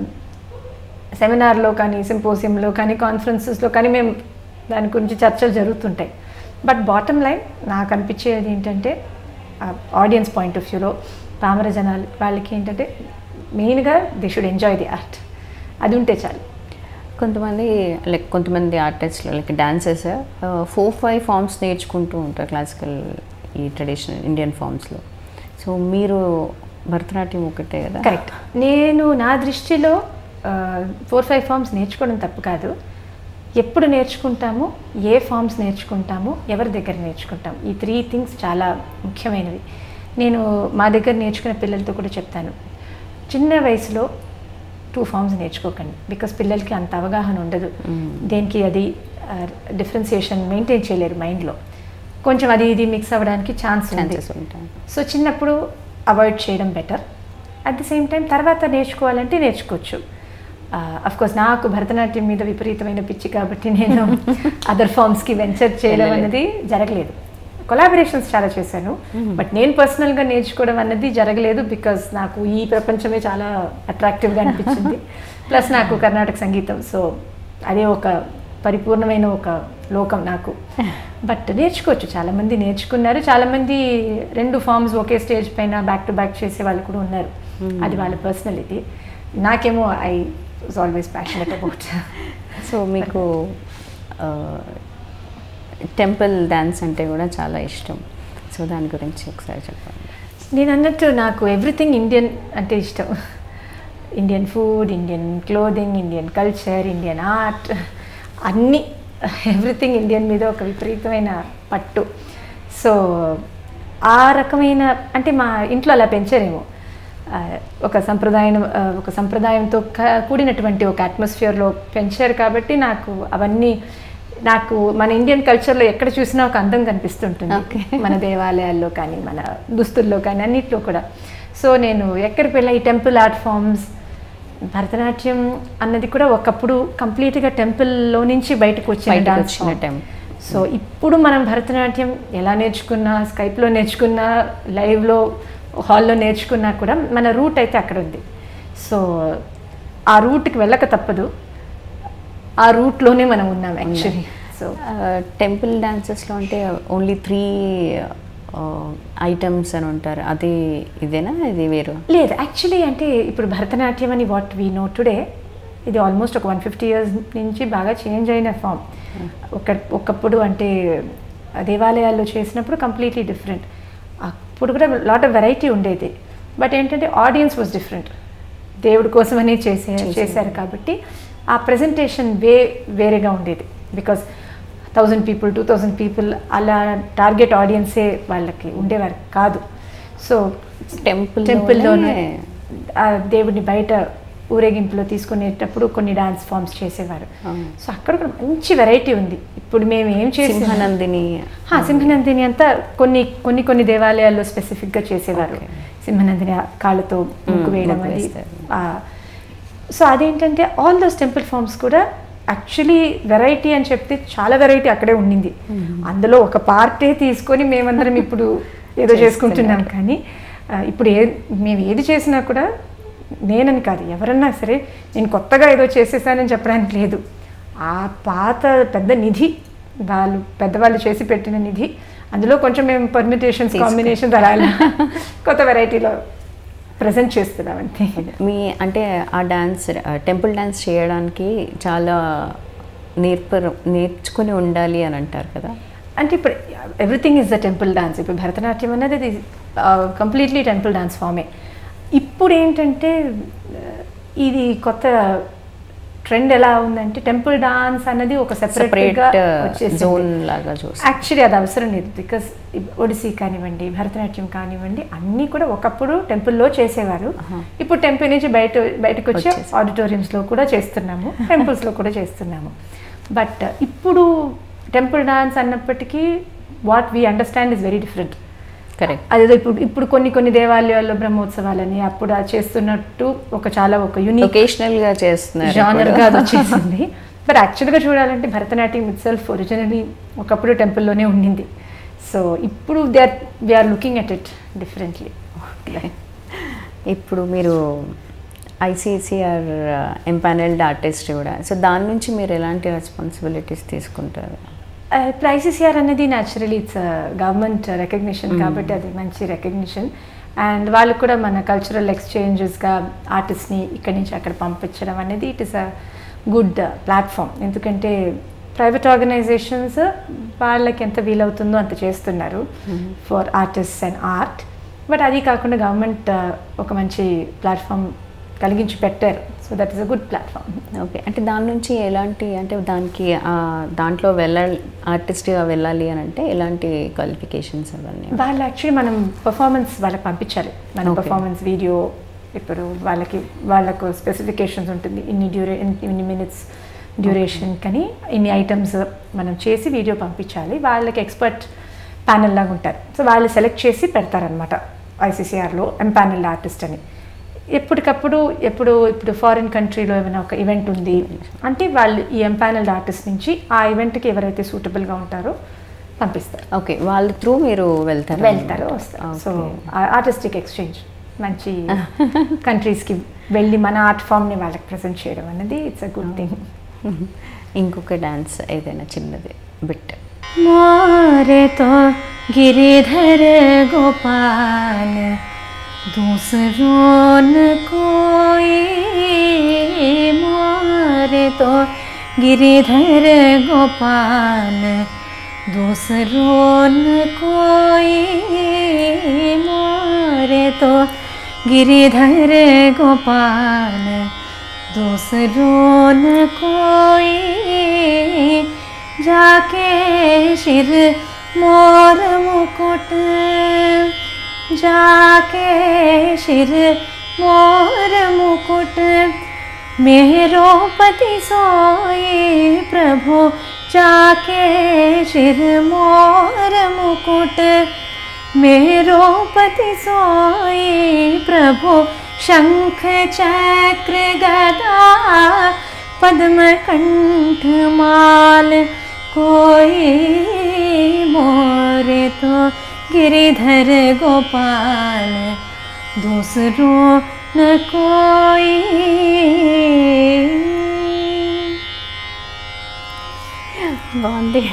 సెమినార్లో కానీ సింపోజియంలో కానీ కాన్ఫరెన్సెస్లో కానీ మేము దాని గురించి చర్చలు జరుగుతుంటాయి బట్ బాటమ్ లైన్ నాకు అనిపించేది ఏంటంటే ఆడియన్స్ పాయింట్ ఆఫ్ వ్యూలో పామర జనాలు వాళ్ళకి ఏంటంటే మెయిన్గా they should enjoy the art అది ఉంటే చాలు కొంతమంది లైక్ కొంతమంది ఆర్టిస్ట్లు like dancers four five forms నేర్చుకుంటూ ఉంటారు క్లాసికల్ ఈ ట్రెడిషనల్ ఇండియన్ ఫామ్స్లో సో మీరు భరతనాట్యం ఒకటే కదా కరెక్ట్ నేను నా దృష్టిలో ఫోర్ ఫైవ్ ఫామ్స్ నేర్చుకోవడం తప్పు కాదు ఎప్పుడు నేర్చుకుంటాము ఏ ఫామ్స్ నేర్చుకుంటాము ఎవరి దగ్గర నేర్చుకుంటాం ఈ త్రీ థింగ్స్ చాలా ముఖ్యమైనవి నేను మా దగ్గర నేర్చుకునే పిల్లలతో కూడా చెప్తాను చిన్న వయసులో టూ ఫామ్స్ నేర్చుకోకండి బికాస్ పిల్లలకి అంత అవగాహన ఉండదు దేనికి అది డిఫరెన్సియేషన్ మెయింటైన్ చేయలేరు మైండ్లో కొంచెం అది ఇది మిక్స్ అవ్వడానికి ఛాన్స్ ఉంది ఛాన్సెస్ ఉంటాయి సో చిన్నప్పుడు అవాయిడ్ చేయడం better at the same time తర్వాత నేర్చుకోవాలంటే నేర్చుకోవచ్చు అఫ్ కోర్స్ నాకు భరతనాట్యం మీద విపరీతమైన పిచ్చి కాబట్టి నేను అదర్ ఫార్మ్స్కి వెంచర్ చేయడం అనేది జరగలేదు కొలాబరేషన్స్ చాలా చేశాను బట్ నేను పర్సనల్గా నేర్చుకోవడం అన్నది జరగలేదు బికాస్ నాకు ఈ ప్రపంచమే చాలా అట్రాక్టివ్గా అనిపించింది ప్లస్ నాకు కర్ణాటక సంగీతం సో అదే ఒక పరిపూర్ణమైన ఒక లోకం నాకు బట్ నేర్చుకోవచ్చు చాలామంది నేర్చుకున్నారు చాలామంది రెండు ఫార్మ్స్ ఒకే స్టేజ్ పైన బ్యాక్ టు బ్యాక్ చేసే వాళ్ళు కూడా ఉన్నారు అది వాళ్ళ పర్సనలిటీ నాకేమో I was always passionate about so మీకు టెంపుల్ డ్యాన్స్ అంటే కూడా చాలా ఇష్టం సో దాని గురించి ఒకసారి చెప్పండి నేను అన్నట్టు నాకు ఎవ్రీథింగ్ ఇండియన్ అంటే ఇష్టం Indian food Indian clothing Indian culture Indian art అన్నీ ఎవ్రీథింగ్ ఇండియన్ మీద ఒక విపరీతమైన పట్టు సో ఆ రకమైన అంటే మా ఇంట్లో అలా పెంచారేమో ఆ, ఒక సంప్రదాయం ఆ, ఒక సంప్రదాయంతో క- కూడినటువంటి ఒక అట్మాస్ఫియర్లో పెంచారు కాబట్టి నాకు అవన్నీ నాకు మన ఇండియన్ కల్చర్లో ఎక్కడ చూసినా ఒక అందం కనిపిస్తుంటుంది మన దేవాలయాల్లో కానీ మన దుస్తుల్లో కానీ అన్నిట్లో కూడా సో నేను ఎక్కడికి వెళ్ళా ఈ టెంపుల్ ఆర్ట్ ఫామ్స్ భరతనాట్యం అన్నది కూడా ఒకప్పుడు కంప్లీట్గా టెంపుల్లో నుంచి బయటకు వచ్చిన బయటకు డాన్స్ వచ్చిన టెం సో ఇప్పుడు మనం భరతనాట్యం ఎలా నేర్చుకున్నా స్కైప్లో నేర్చుకున్నా లైవ్లో హాల్లో నేర్చుకున్నా కూడా మన రూట్ అయితే అక్కడ ఉంది సో ఆ రూట్కి వెళ్ళక తప్పదు ఆ రూట్లోనే మనం ఉన్నాం యాక్చువల్లీ సో టెంపుల్ డాన్సెస్లో అంటే ఓన్లీ త్రీ ఐటమ్స్ అని ఉంటారు అది ఇదేనా ఇది వేరు లేదు యాక్చువల్లీ అంటే ఇప్పుడు భరతనాట్యం అని వాట్ వీ నో టుడే ఇది ఆల్మోస్ట్ ఒక వన్ ఫిఫ్టీ ఇయర్స్ నుంచి బాగా చేంజ్ అయిన ఫామ్ ఒక ఒకప్పుడు అంటే దేవాలయాల్లో చేసినప్పుడు కంప్లీట్లీ డిఫరెంట్ అప్పుడు కూడా లాట్ ఆఫ్ వెరైటీ ఉండేది బట్ ఏంటంటే ఆడియన్స్ వాజ్ డిఫరెంట్ దేవుడి కోసమని చేసే చేశారు కాబట్టి ఆ ప్రజెంటేషన్ వే వేరేగా ఉండేది because thousand people two thousand people అలా టార్గెట్ ఆడియన్సే వాళ్ళకి ఉండేవారు కాదు సో టెంపుల్ టెంపుల్లోనే ఆ దేవుడిని బయట ఊరేగింపులో తీసుకునేటప్పుడు కొన్ని డాన్స్ ఫామ్స్ చేసేవారు సో అక్కడ కూడా మంచి వెరైటీ ఉంది ఇప్పుడు మేము ఏం చేసి సింహనందిని సింహనందిని అంతా కొన్ని కొన్ని కొన్ని దేవాలయాల్లో స్పెసిఫిక్గా చేసేవారు సింహనందిని ఆ కాళ్ళతో ముగ్గు వేయడం ముగ్గు అది వేస్తారు. ఆ, సో అదేంటంటే ఆల్ దోస్ టెంపుల్ ఫామ్స్ కూడా యాక్చువల్లీ వెరైటీ అని చెప్తే చాలా వెరైటీ అక్కడే ఉండింది అందులో ఒక పార్టే తీసుకొని మేమందరం ఇప్పుడు ఏదో చేసుకుంటున్నాం కానీ ఆ, ఇప్పుడు ఏ మేము ఏది చేసినా కూడా నేనని కాదు ఎవరన్నా సరే నేను కొత్తగా ఏదో చేసేసానని చెప్పడానికి లేదు ఆ పాత పెద్ద నిధి వాళ్ళు పెద్దవాళ్ళు చేసి పెట్టిన నిధి అందులో కొంచెం మేము పర్మిటేషన్స్ కాంబినేషన్స్ అలా అలా కొత్త వెరైటీలో ప్రజెంట్ చేస్తున్నాం అంతే మీ అంటే ఆ డాన్స్ టెంపుల్ డాన్స్ చేయడానికి చాలా నేర్ప నేర్చుకుని ఉండాలి అని అంటారు కదా అంటే ఇప్పుడు everything is the temple dance ఇప్పుడు భరతనాట్యం అనేది అది కంప్లీట్లీ టెంపుల్ డాన్స్ ఫామే ఇప్పుడు ఏంటంటే ఆ, ఇది కొత్త ట్రెండ్ ఎలా ఉందంటే టెంపుల్ డాన్స్ అన్నది ఒక సెపరేట్ సెపరేట్గా వచ్చేసి జోన్ లాగా చూసి యాక్చువల్లీ అది అవసరం లేదు బికాస్ ఒడిసీ కానివ్వండి భరతనాట్యం కానివ్వండి అన్నీ కూడా ఒకప్పుడు టెంపుల్లో చేసేవారు ఇప్పుడు టెంపుల్ నుంచి బయట బయటకు వచ్చి వచ్చేసి. ఆడిటోరియంస్లో కూడా చేస్తున్నాము టెంపుల్స్లో కూడా చేస్తున్నాము బట్ ఇప్పుడు టెంపుల్ డాన్స్ అన్నప్పటికీ what we understand is very different correct అదేదో ఇప్పుడు ఇప్పుడు కొన్ని కొన్ని దేవాలయాల్లో బ్రహ్మోత్సవాలని అప్పుడు అది చేస్తున్నట్టు ఒక చాలా ఒక యూనిక్ ఒకేషనల్ గా చేస్తున్నారు జానర్ ఇప్పుడు. గా అది వచ్చేసింది బట్ యాక్చువల్గా చూడాలంటే భరతనాట్యం ఇట్ సెల్ఫ్ ఒరిజినలీ ఒకప్పుడు టెంపుల్లోనే ఉండింది సో ఇప్పుడు they are they are looking at it differently ఇప్పుడు మీరు ఐసీసీఆర్ ఎంపానల్డ్ ఆర్టిస్ట్ కూడా సో దాని నుంచి మీరు ఎలాంటి రెస్పాన్సిబిలిటీస్ తీసుకుంటారు ఇప్పుడు ఐసీసీఆర్ అనేది న్యాచురలీ ఇట్స్ గవర్నమెంట్ రికగ్నిషన్ కాబట్టి అది మంచి రికగ్నిషన్ అండ్ వాళ్ళు కూడా మన కల్చరల్ ఎక్స్చేంజెస్గా ఆర్టిస్ట్ని ఇక్కడి నుంచి అక్కడ పంపించడం అనేది it is a good platform ఎందుకంటే ప్రైవేట్ ఆర్గనైజేషన్స్ వాళ్ళకి ఎంత వీలవుతుందో అంత చేస్తున్నారు for artist and art but అది కాకుండా గవర్నమెంట్ ఒక మంచి ప్లాట్ఫామ్ కలిగించి పెట్టారు so that is a good platform okay అంటే దాని నుంచి ఎలాంటి అంటే దానికి ఆ, దాంట్లో వెళ్ళాలి ఆర్టిస్ట్గా వెళ్ళాలి అని అంటే ఎలాంటి క్వాలిఫికేషన్స్ అవన్నీ వాళ్ళు యాక్చువల్లీ మనం పర్ఫార్మెన్స్ వాళ్ళకి పంపించాలి మన Okay. పర్ఫార్మెన్స్ వీడియో ఇప్పుడు వాళ్ళకి వాళ్ళకు స్పెసిఫికేషన్స్ ఉంటుంది ఇన్ని డ్యూరే ఇన్ని మినిట్స్ డ్యూరేషన్ కానీ ఇన్ని ఐటమ్స్ మనం చేసి వీడియో పంపించాలి వాళ్ళకి ఎక్స్పర్ట్ ప్యానెల్ లాగా ఉంటారు సో వాళ్ళు సెలెక్ట్ చేసి పెడతారనమాట ఐసీసీఆర్లో ఎంపానల్ ఆర్టిస్ట్ అని ఎప్పటికప్పుడు ఎప్పుడు ఇప్పుడు ఫారిన్ కంట్రీలో ఏమైనా ఒక ఈవెంట్ ఉంది అంటే వాళ్ళు ఈ ఎంపానల్డ్ ఆర్టిస్ట్ నుంచి ఆ ఈవెంట్కి ఎవరైతే సూటబుల్గా ఉంటారో పంపిస్తారు ఓకే వాళ్ళ త్రూ మీరు వెళ్తారు వెళ్తారు వస్తారు సో ఆర్టిస్టిక్ ఎక్స్చేంజ్ మంచి కంట్రీస్కి వెళ్ళి మన ఆర్ట్ ఫామ్ని వాళ్ళకి ప్రజెంట్ చేయడం అనేది ఇట్స్ అ గుడ్ థింగ్ ఇంకొక డాన్స్ ఏదైనా చిన్నది బిట్ मोरे तो गिरिधर गोपाल दूसरों न कोई मोरे तो गिरिधर गोपाल दूसरों न कोई मोरे तो गिरिधर गोपाल दूसरों न कोई जाके शिर मोर मुकुट जाके शिर मोर मुकुट मेरो पति सोए प्रभु जाके शिर मोर मुकुट मेरो पति सोए प्रभु शंख चक्र गदा पद्म कंठ माल कोई मोरे तो गिरिधर गोपाल दूसरों न कोई బాగుంది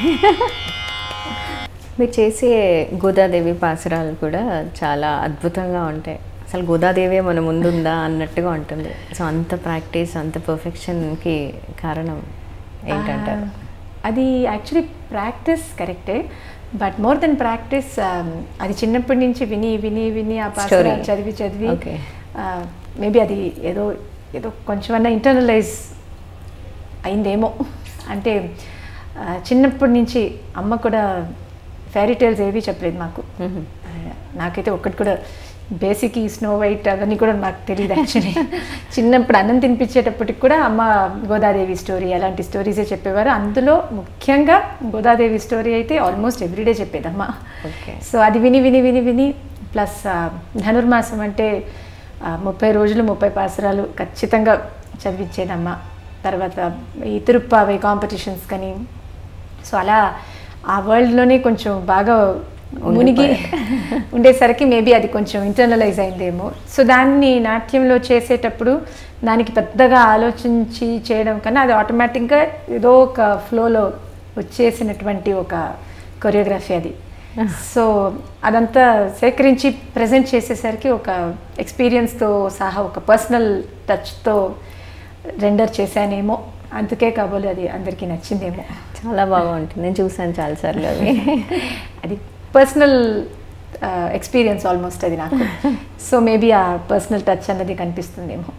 మీరు చేసే గోదాదేవి పాసరాలు కూడా చాలా అద్భుతంగా ఉంటాయి అసలు గోదాదేవి మన ముందుందా అన్నట్టుగా ఉంటుంది సో అంత ప్రాక్టీస్ అంత పర్ఫెక్షన్కి కారణం ఏంటంటారు అది యాక్చువల్లీ ప్రాక్టీస్ కరెక్టే బట్ మోర్ దెన్ ప్రాక్టీస్ అది చిన్నప్పటి నుంచి విని విని విని ఆ పాట Story. చదివి చదివి Okay. మేబీ అది ఏదో ఏదో కొంచెమన్నా ఇంటర్నలైజ్ అయిందేమో అంటే ఆ, చిన్నప్పటి నుంచి అమ్మ కూడా ఫైరీ టేల్స్ ఏవి చెప్పలేదు మాకు మ్మ్. ఆ, నాకైతే ఒక్కటి కూడా బేసిక్ ఈ స్నో వైట్ అవన్నీ కూడా నాకు తెలియదు యాక్చువల్లీ చిన్నప్పుడు అన్నం తినిపించేటప్పటికి కూడా అమ్మ గోదాదేవి స్టోరీ అలాంటి స్టోరీసే చెప్పేవారు అందులో ముఖ్యంగా గోదాదేవి స్టోరీ అయితే ఆల్మోస్ట్ ఎవ్రీడే చెప్పేదమ్మ ఓకే సో అది విని విని విని విని ప్లస్ ఆ, ధనుర్మాసం అంటే ఆ, ముప్పై రోజులు ముప్పై పాసరాలు ఖచ్చితంగా చదివించేదమ్మ తర్వాత ఈ తిరుప్పావై కాంపిటీషన్స్ కానీ సో అలా ఆ వరల్డ్లోనే కొంచెం బాగా మునిగి ఉండేసరికి మేబీ అది కొంచెం ఇంటర్నలైజ్ అయిందేమో సో దాన్ని నాట్యంలో చేసేటప్పుడు దానికి పెద్దగా ఆలోచించి చేయడం కన్నా అది ఆటోమేటిక్గా ఏదో ఒక ఫ్లోలో వచ్చేసినటువంటి ఒక కొరియోగ్రఫీ అది సో అదంతా సేకరించి ప్రజెంట్ చేసేసరికి ఒక ఎక్స్పీరియన్స్తో సహా ఒక పర్సనల్ టచ్తో రెండర్ చేశానేమో అందుకే కాబోలు అది అందరికీ నచ్చిందేమో చాలా బాగా ఉంటుంది నేను చూసాను చాలాసార్లు అవి అది పర్సనల్ ఎక్స్పీరియన్స్ ఆల్మోస్ట్ అది నాకు సో మేబీ ఆ పర్సనల్ టచ్ అన్నది కనిపిస్తుందేమో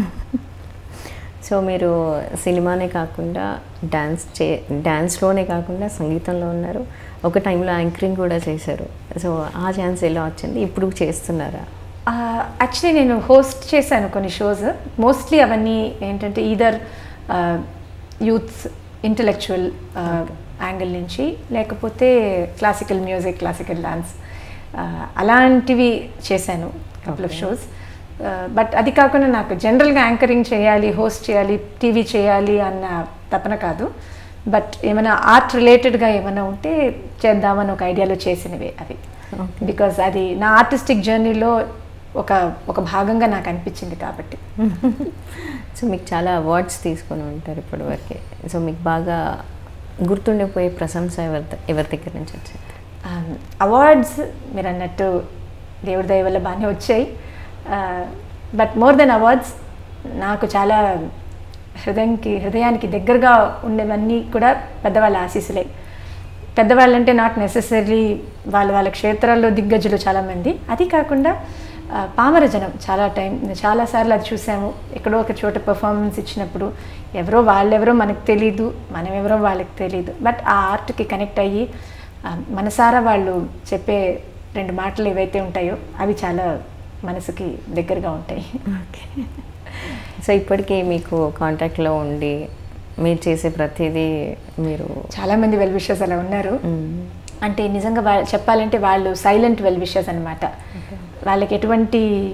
సో మీరు సినిమానే కాకుండా డ్యాన్స్ చే డ్యాన్స్లోనే కాకుండా సంగీతంలో ఉన్నారు ఒక టైంలో యాంకరింగ్ కూడా చేశారు సో ఆ ఛాన్స్ ఎలా వచ్చింది ఇప్పుడు చేస్తున్నారా యాక్చువల్లీ నేను హోస్ట్ చేశాను కొన్ని షోస్ మోస్ట్లీ అవన్నీ ఏంటంటే ఈదర్ యూత్స్ ఇంటలెక్చువల్ యాంగిల్ నుంచి లేకపోతే క్లాసికల్ మ్యూజిక్ క్లాసికల్ డాన్స్ అలాంటివి చేశాను కపుల్ ఆఫ్ షోస్ బట్ అది కాకుండా నాకు జనరల్గా యాంకరింగ్ చేయాలి హోస్ట్ చేయాలి టీవీ చేయాలి అన్న తపన కాదు బట్ ఏమైనా ఆర్ట్ రిలేటెడ్గా ఏమైనా ఉంటే చేద్దామని ఒక ఐడియాలో చేసినవి అవి బికాజ్ అది నా ఆర్టిస్టిక్ జర్నీలో ఒక ఒక భాగంగా నాకు అనిపించింది కాబట్టి సో మీకు చాలా అవార్డ్స్ తీసుకొని ఉంటారు ఇప్పటి వరకే సో మీకు బాగా గుర్తుండిపోయే ప్రశంస ఎవరి ద- ఎవరి దగ్గర నుంచి వచ్చింది అవార్డ్స్ మీరు అన్నట్టు దేవుడి దయ వల్ల బాగానే వచ్చాయి బట్ మోర్ దెన్ అవార్డ్స్ నాకు చాలా హృదయంకి హృదయానికి దగ్గరగా ఉండేవన్నీ కూడా పెద్దవాళ్ళ ఆశీస్సులే పెద్దవాళ్ళంటే నాట్ నెసెసరీ వాళ్ళ వాళ్ళ క్షేత్రాల్లో దిగ్గజులు చాలామంది అది కాకుండా ఆ, పామర జనం చాలా టైం చాలాసార్లు అది చూసాము ఎక్కడో ఒక చోట పర్ఫార్మెన్స్ ఇచ్చినప్పుడు ఎవరో వాళ్ళెవరో మనకు తెలీదు మనం ఎవరో వాళ్ళకి తెలీదు బట్ ఆ ఆర్ట్కి కనెక్ట్ అయ్యి ఆ, మనసారా వాళ్ళు చెప్పే రెండు మాటలు ఏవైతే ఉంటాయో అవి చాలా మనసుకి దగ్గరగా ఉంటాయి ఓకే సో ఇప్పటికీ మీకు కాంటాక్ట్లో ఉండి మీరు చేసే ప్రతిదీ మీరు చాలామంది వెల్ విషర్స్ అలా ఉన్నారు మ్మ్. అంటే నిజంగా వా చెప్పాలంటే వాళ్ళు సైలెంట్ వెల్ విషర్స్ అనమాట వాళ్ళకి ఎటువంటి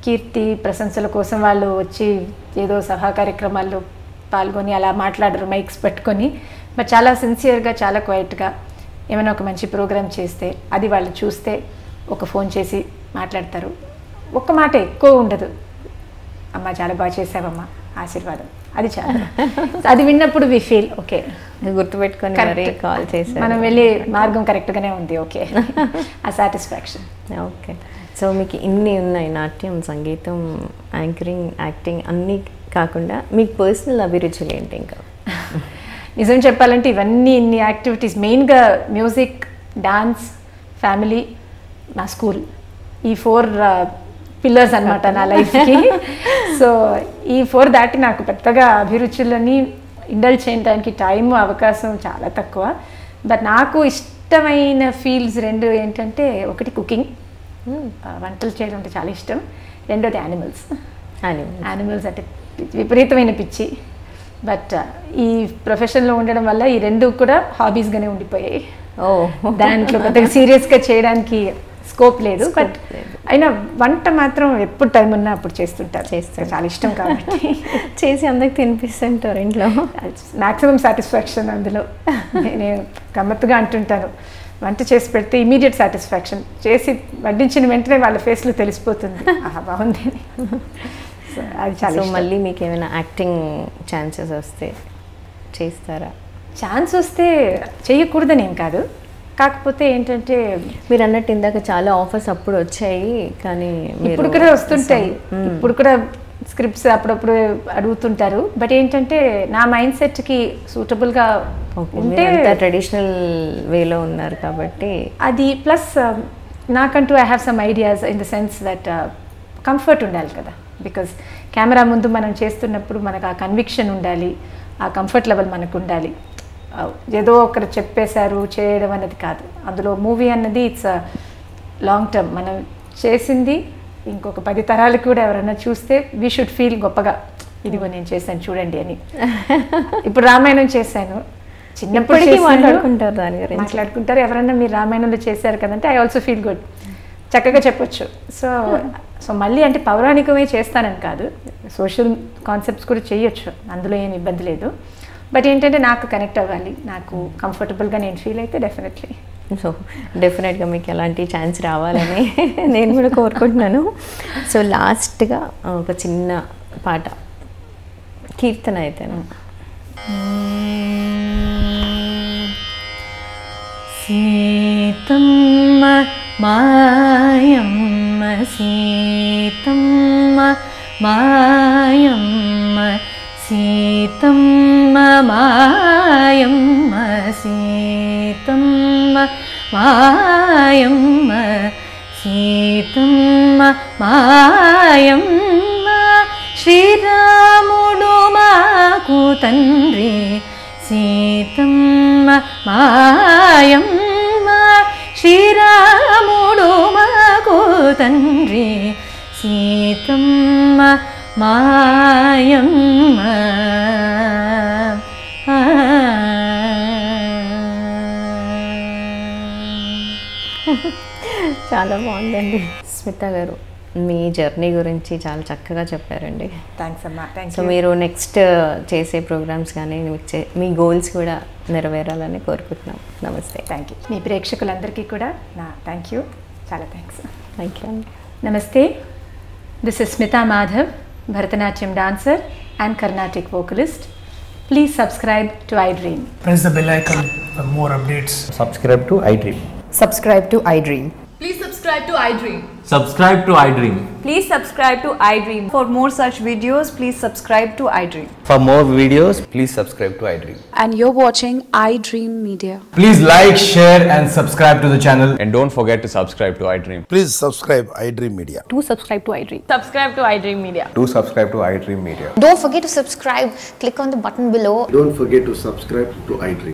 కీర్తి ప్రశంసల కోసం వాళ్ళు వచ్చి ఏదో సభా కార్యక్రమాల్లో పాల్గొని అలా మాట్లాడరు మైక్స్ పెట్టుకొని బట్ చాలా సిన్సియర్గా చాలా క్వైట్గా ఏమైనా ఒక మంచి ప్రోగ్రామ్ చేస్తే అది వాళ్ళు చూస్తే ఒక ఫోన్ చేసి మాట్లాడతారు ఒక్క మాట ఎక్కువ ఉండదు అమ్మ చాలా బాగా చేసావమ్మా ఆశీర్వాదం అది చాలా అది విన్నప్పుడు వి ఫీల్ ఓకే గుర్తుపెట్టుకొని మరీ కాల్ చేశారు మనం వెళ్ళే మార్గం కరెక్ట్గానే ఉంది ఓకే ఆ సాటిస్ఫాక్షన్ ఓకే సో మీకు ఇన్ని ఉన్నాయి నాట్యం సంగీతం యాంకరింగ్ యాక్టింగ్ అన్నీ కాకుండా మీకు పర్సనల్ అభిరుచులు ఏంటి ఇంకా నిజం చెప్పాలంటే ఇవన్నీ ఇన్ని యాక్టివిటీస్ మెయిన్గా మ్యూజిక్ డాన్స్ ఫ్యామిలీ నా స్కూల్ ఈ ఫోర్ పిల్లర్స్ అనమాట నా లైఫ్కి సో ఈ ఫోర్ దాటి నాకు పెద్దగా అభిరుచులని ఇండల్ చేయడానికి టైం అవకాశం చాలా తక్కువ బట్ నాకు ఇష్టమైన ఫీల్డ్స్ రెండు ఏంటంటే ఒకటి కుకింగ్ వంటలు చేయడం అంటే చాలా ఇష్టం రెండోది యానిమల్స్ అని యానిమల్స్ అంటే పిచ్చి- విపరీతమైన పిచ్చి బట్ ఈ ప్రొఫెషన్లో ఉండడం వల్ల ఈ రెండు కూడా హాబీస్గానే ఉండిపోయాయి ఓ దాంట్లో పెద్దగా సీరియస్గా చేయడానికి స్కోప్ లేదు బట్ అయినా వంట మాత్రం ఎప్పుడు టైం ఉన్నా అప్పుడు చేస్తుంటారు చేస్తారు. చాలా ఇష్టం కాబట్టి చేసి అందరికి తినిపిస్తుంటారు ఇంట్లో మ్యాక్సిమం సాటిస్ఫాక్షన్ అందులో నేను గమ్మత్తుగా అంటుంటాను వంట చేసి పెడితే ఇమీడియట్ సాటిస్ఫాక్షన్ చేసి వడ్డించిన వెంటనే వాళ్ళ ఫేస్లో తెలిసిపోతుంది ఆహా బాగుంది అని. సో అది చాలా సో ఇష్టం. మళ్ళీ మీకు ఏమైనా యాక్టింగ్ ఛాన్సెస్ వస్తే చేస్తారా ఛాన్స్ వస్తే చేయకూడదని ఏం కాదు కాకపోతే ఏంటంటే మీరు అన్నట్టు ఇందాక చాలా ఆఫర్స్ అప్పుడు వచ్చాయి కానీ మీరు ఇప్పుడు కూడా వస్తుంటాయి ఇప్పుడు కూడా స్క్రిప్ట్స్ అప్పుడప్పుడు అడుగుతుంటారు బట్ ఏంటంటే నా మైండ్ సెట్కి సూటబుల్గా ఓకే ఉంటే మీరంతా ట్రెడిషనల్ వేలో ఉన్నారు కాబట్టి అది ప్లస్ నాకంటూ I have some ideas in the sense that comfort ఉండాలి కదా బికాస్ కెమెరా ముందు మనం చేస్తున్నప్పుడు మనకు ఆ కన్విక్షన్ ఉండాలి ఆ కంఫర్ట్ లెవెల్ మనకు ఉండాలి Uh, ఏదో ఒకరు చెప్పేశారు చేయడం అన్నది కాదు అందులో మూవీ అన్నది ఇట్స్ లాంగ్ టర్మ్ మనం చేసింది ఇంకొక పది తరాలు కూడా ఎవరైనా చూస్తే వీ షుడ్ ఫీల్ గొప్పగా ఇదిగో నేను చేశాను చూడండి అని ఇప్పుడు రామాయణం చేశాను చిన్నప్పుడు ఇప్పటికీ చేశాను. మాట్లాడుకుంటారు దాని గురించి మాట్లాడుకుంటారు ఎవరైనా మీరు రామాయణంలో చేశారు కదంటే ఐ ఆల్సో ఫీల్ గుడ్ చక్కగా చెప్పొచ్చు సో సో మళ్ళీ అంటే పౌరాణికమే చేస్తానని కాదు సోషల్ కాన్సెప్ట్స్ కూడా చేయొచ్చు అందులో ఏం ఇబ్బంది లేదు బట్ ఏంటంటే నాకు కనెక్ట్ అవ్వాలి నాకు కంఫర్టబుల్గా నేను ఫీల్ అయితే డెఫినెట్లీ సో డెఫినెట్గా మీకు ఎలాంటి ఛాన్స్ రావాలని నేను కూడా కోరుకుంటున్నాను సో లాస్ట్గా ఒక చిన్న పాట కీర్తన అయితేను సీతమ్మ మాయమ్మ సీతమ్మ మాయమ్మ సీతమ్మ మాయమ్మ సీతమ్మ మాయమ్మ సీతమ్మ మాయమ్మ శ్రీరాముడు మాకు తండ్రి సీతమ్మ మాయమ్మ శ్రీరాముడు మాకు తండ్రి సీతమ్మ మాయమ్మ చాలా బాగుందండి స్మిత గారు మీ జర్నీ గురించి చాలా చక్కగా చెప్పారండి థ్యాంక్స్ అమ్మా థ్యాంక్స్ సో మీరు నెక్స్ట్ చేసే ప్రోగ్రామ్స్ కానీ మీకు చే- మీ గోల్స్ కూడా నెరవేరాలని కోరుకుంటున్నాం నమస్తే థ్యాంక్ యూ మీ ప్రేక్షకులందరికీ కూడా నా థ్యాంక్ యూ చాలా థ్యాంక్స్ థ్యాంక్ యూ అండి నమస్తే this is Smita Madhav Bharatanatyam dancer and Carnatic vocalist please subscribe to I dream press the bell icon for more updates. subscribe to iDream. subscribe to iDream. Please subscribe to iDream. Subscribe to iDream. Please subscribe to iDream. For more such videos, please subscribe to iDream. For more videos, please subscribe to iDream. and you're watching iDream Media. Please like, share, and subscribe to the channel. And don't forget to subscribe to iDream. Please subscribe iDream Media. Do subscribe to iDream. Subscribe to iDream Media. Do subscribe to iDream Media. Don't forget to subscribe. Click on the button below Don't forget to subscribe to iDream.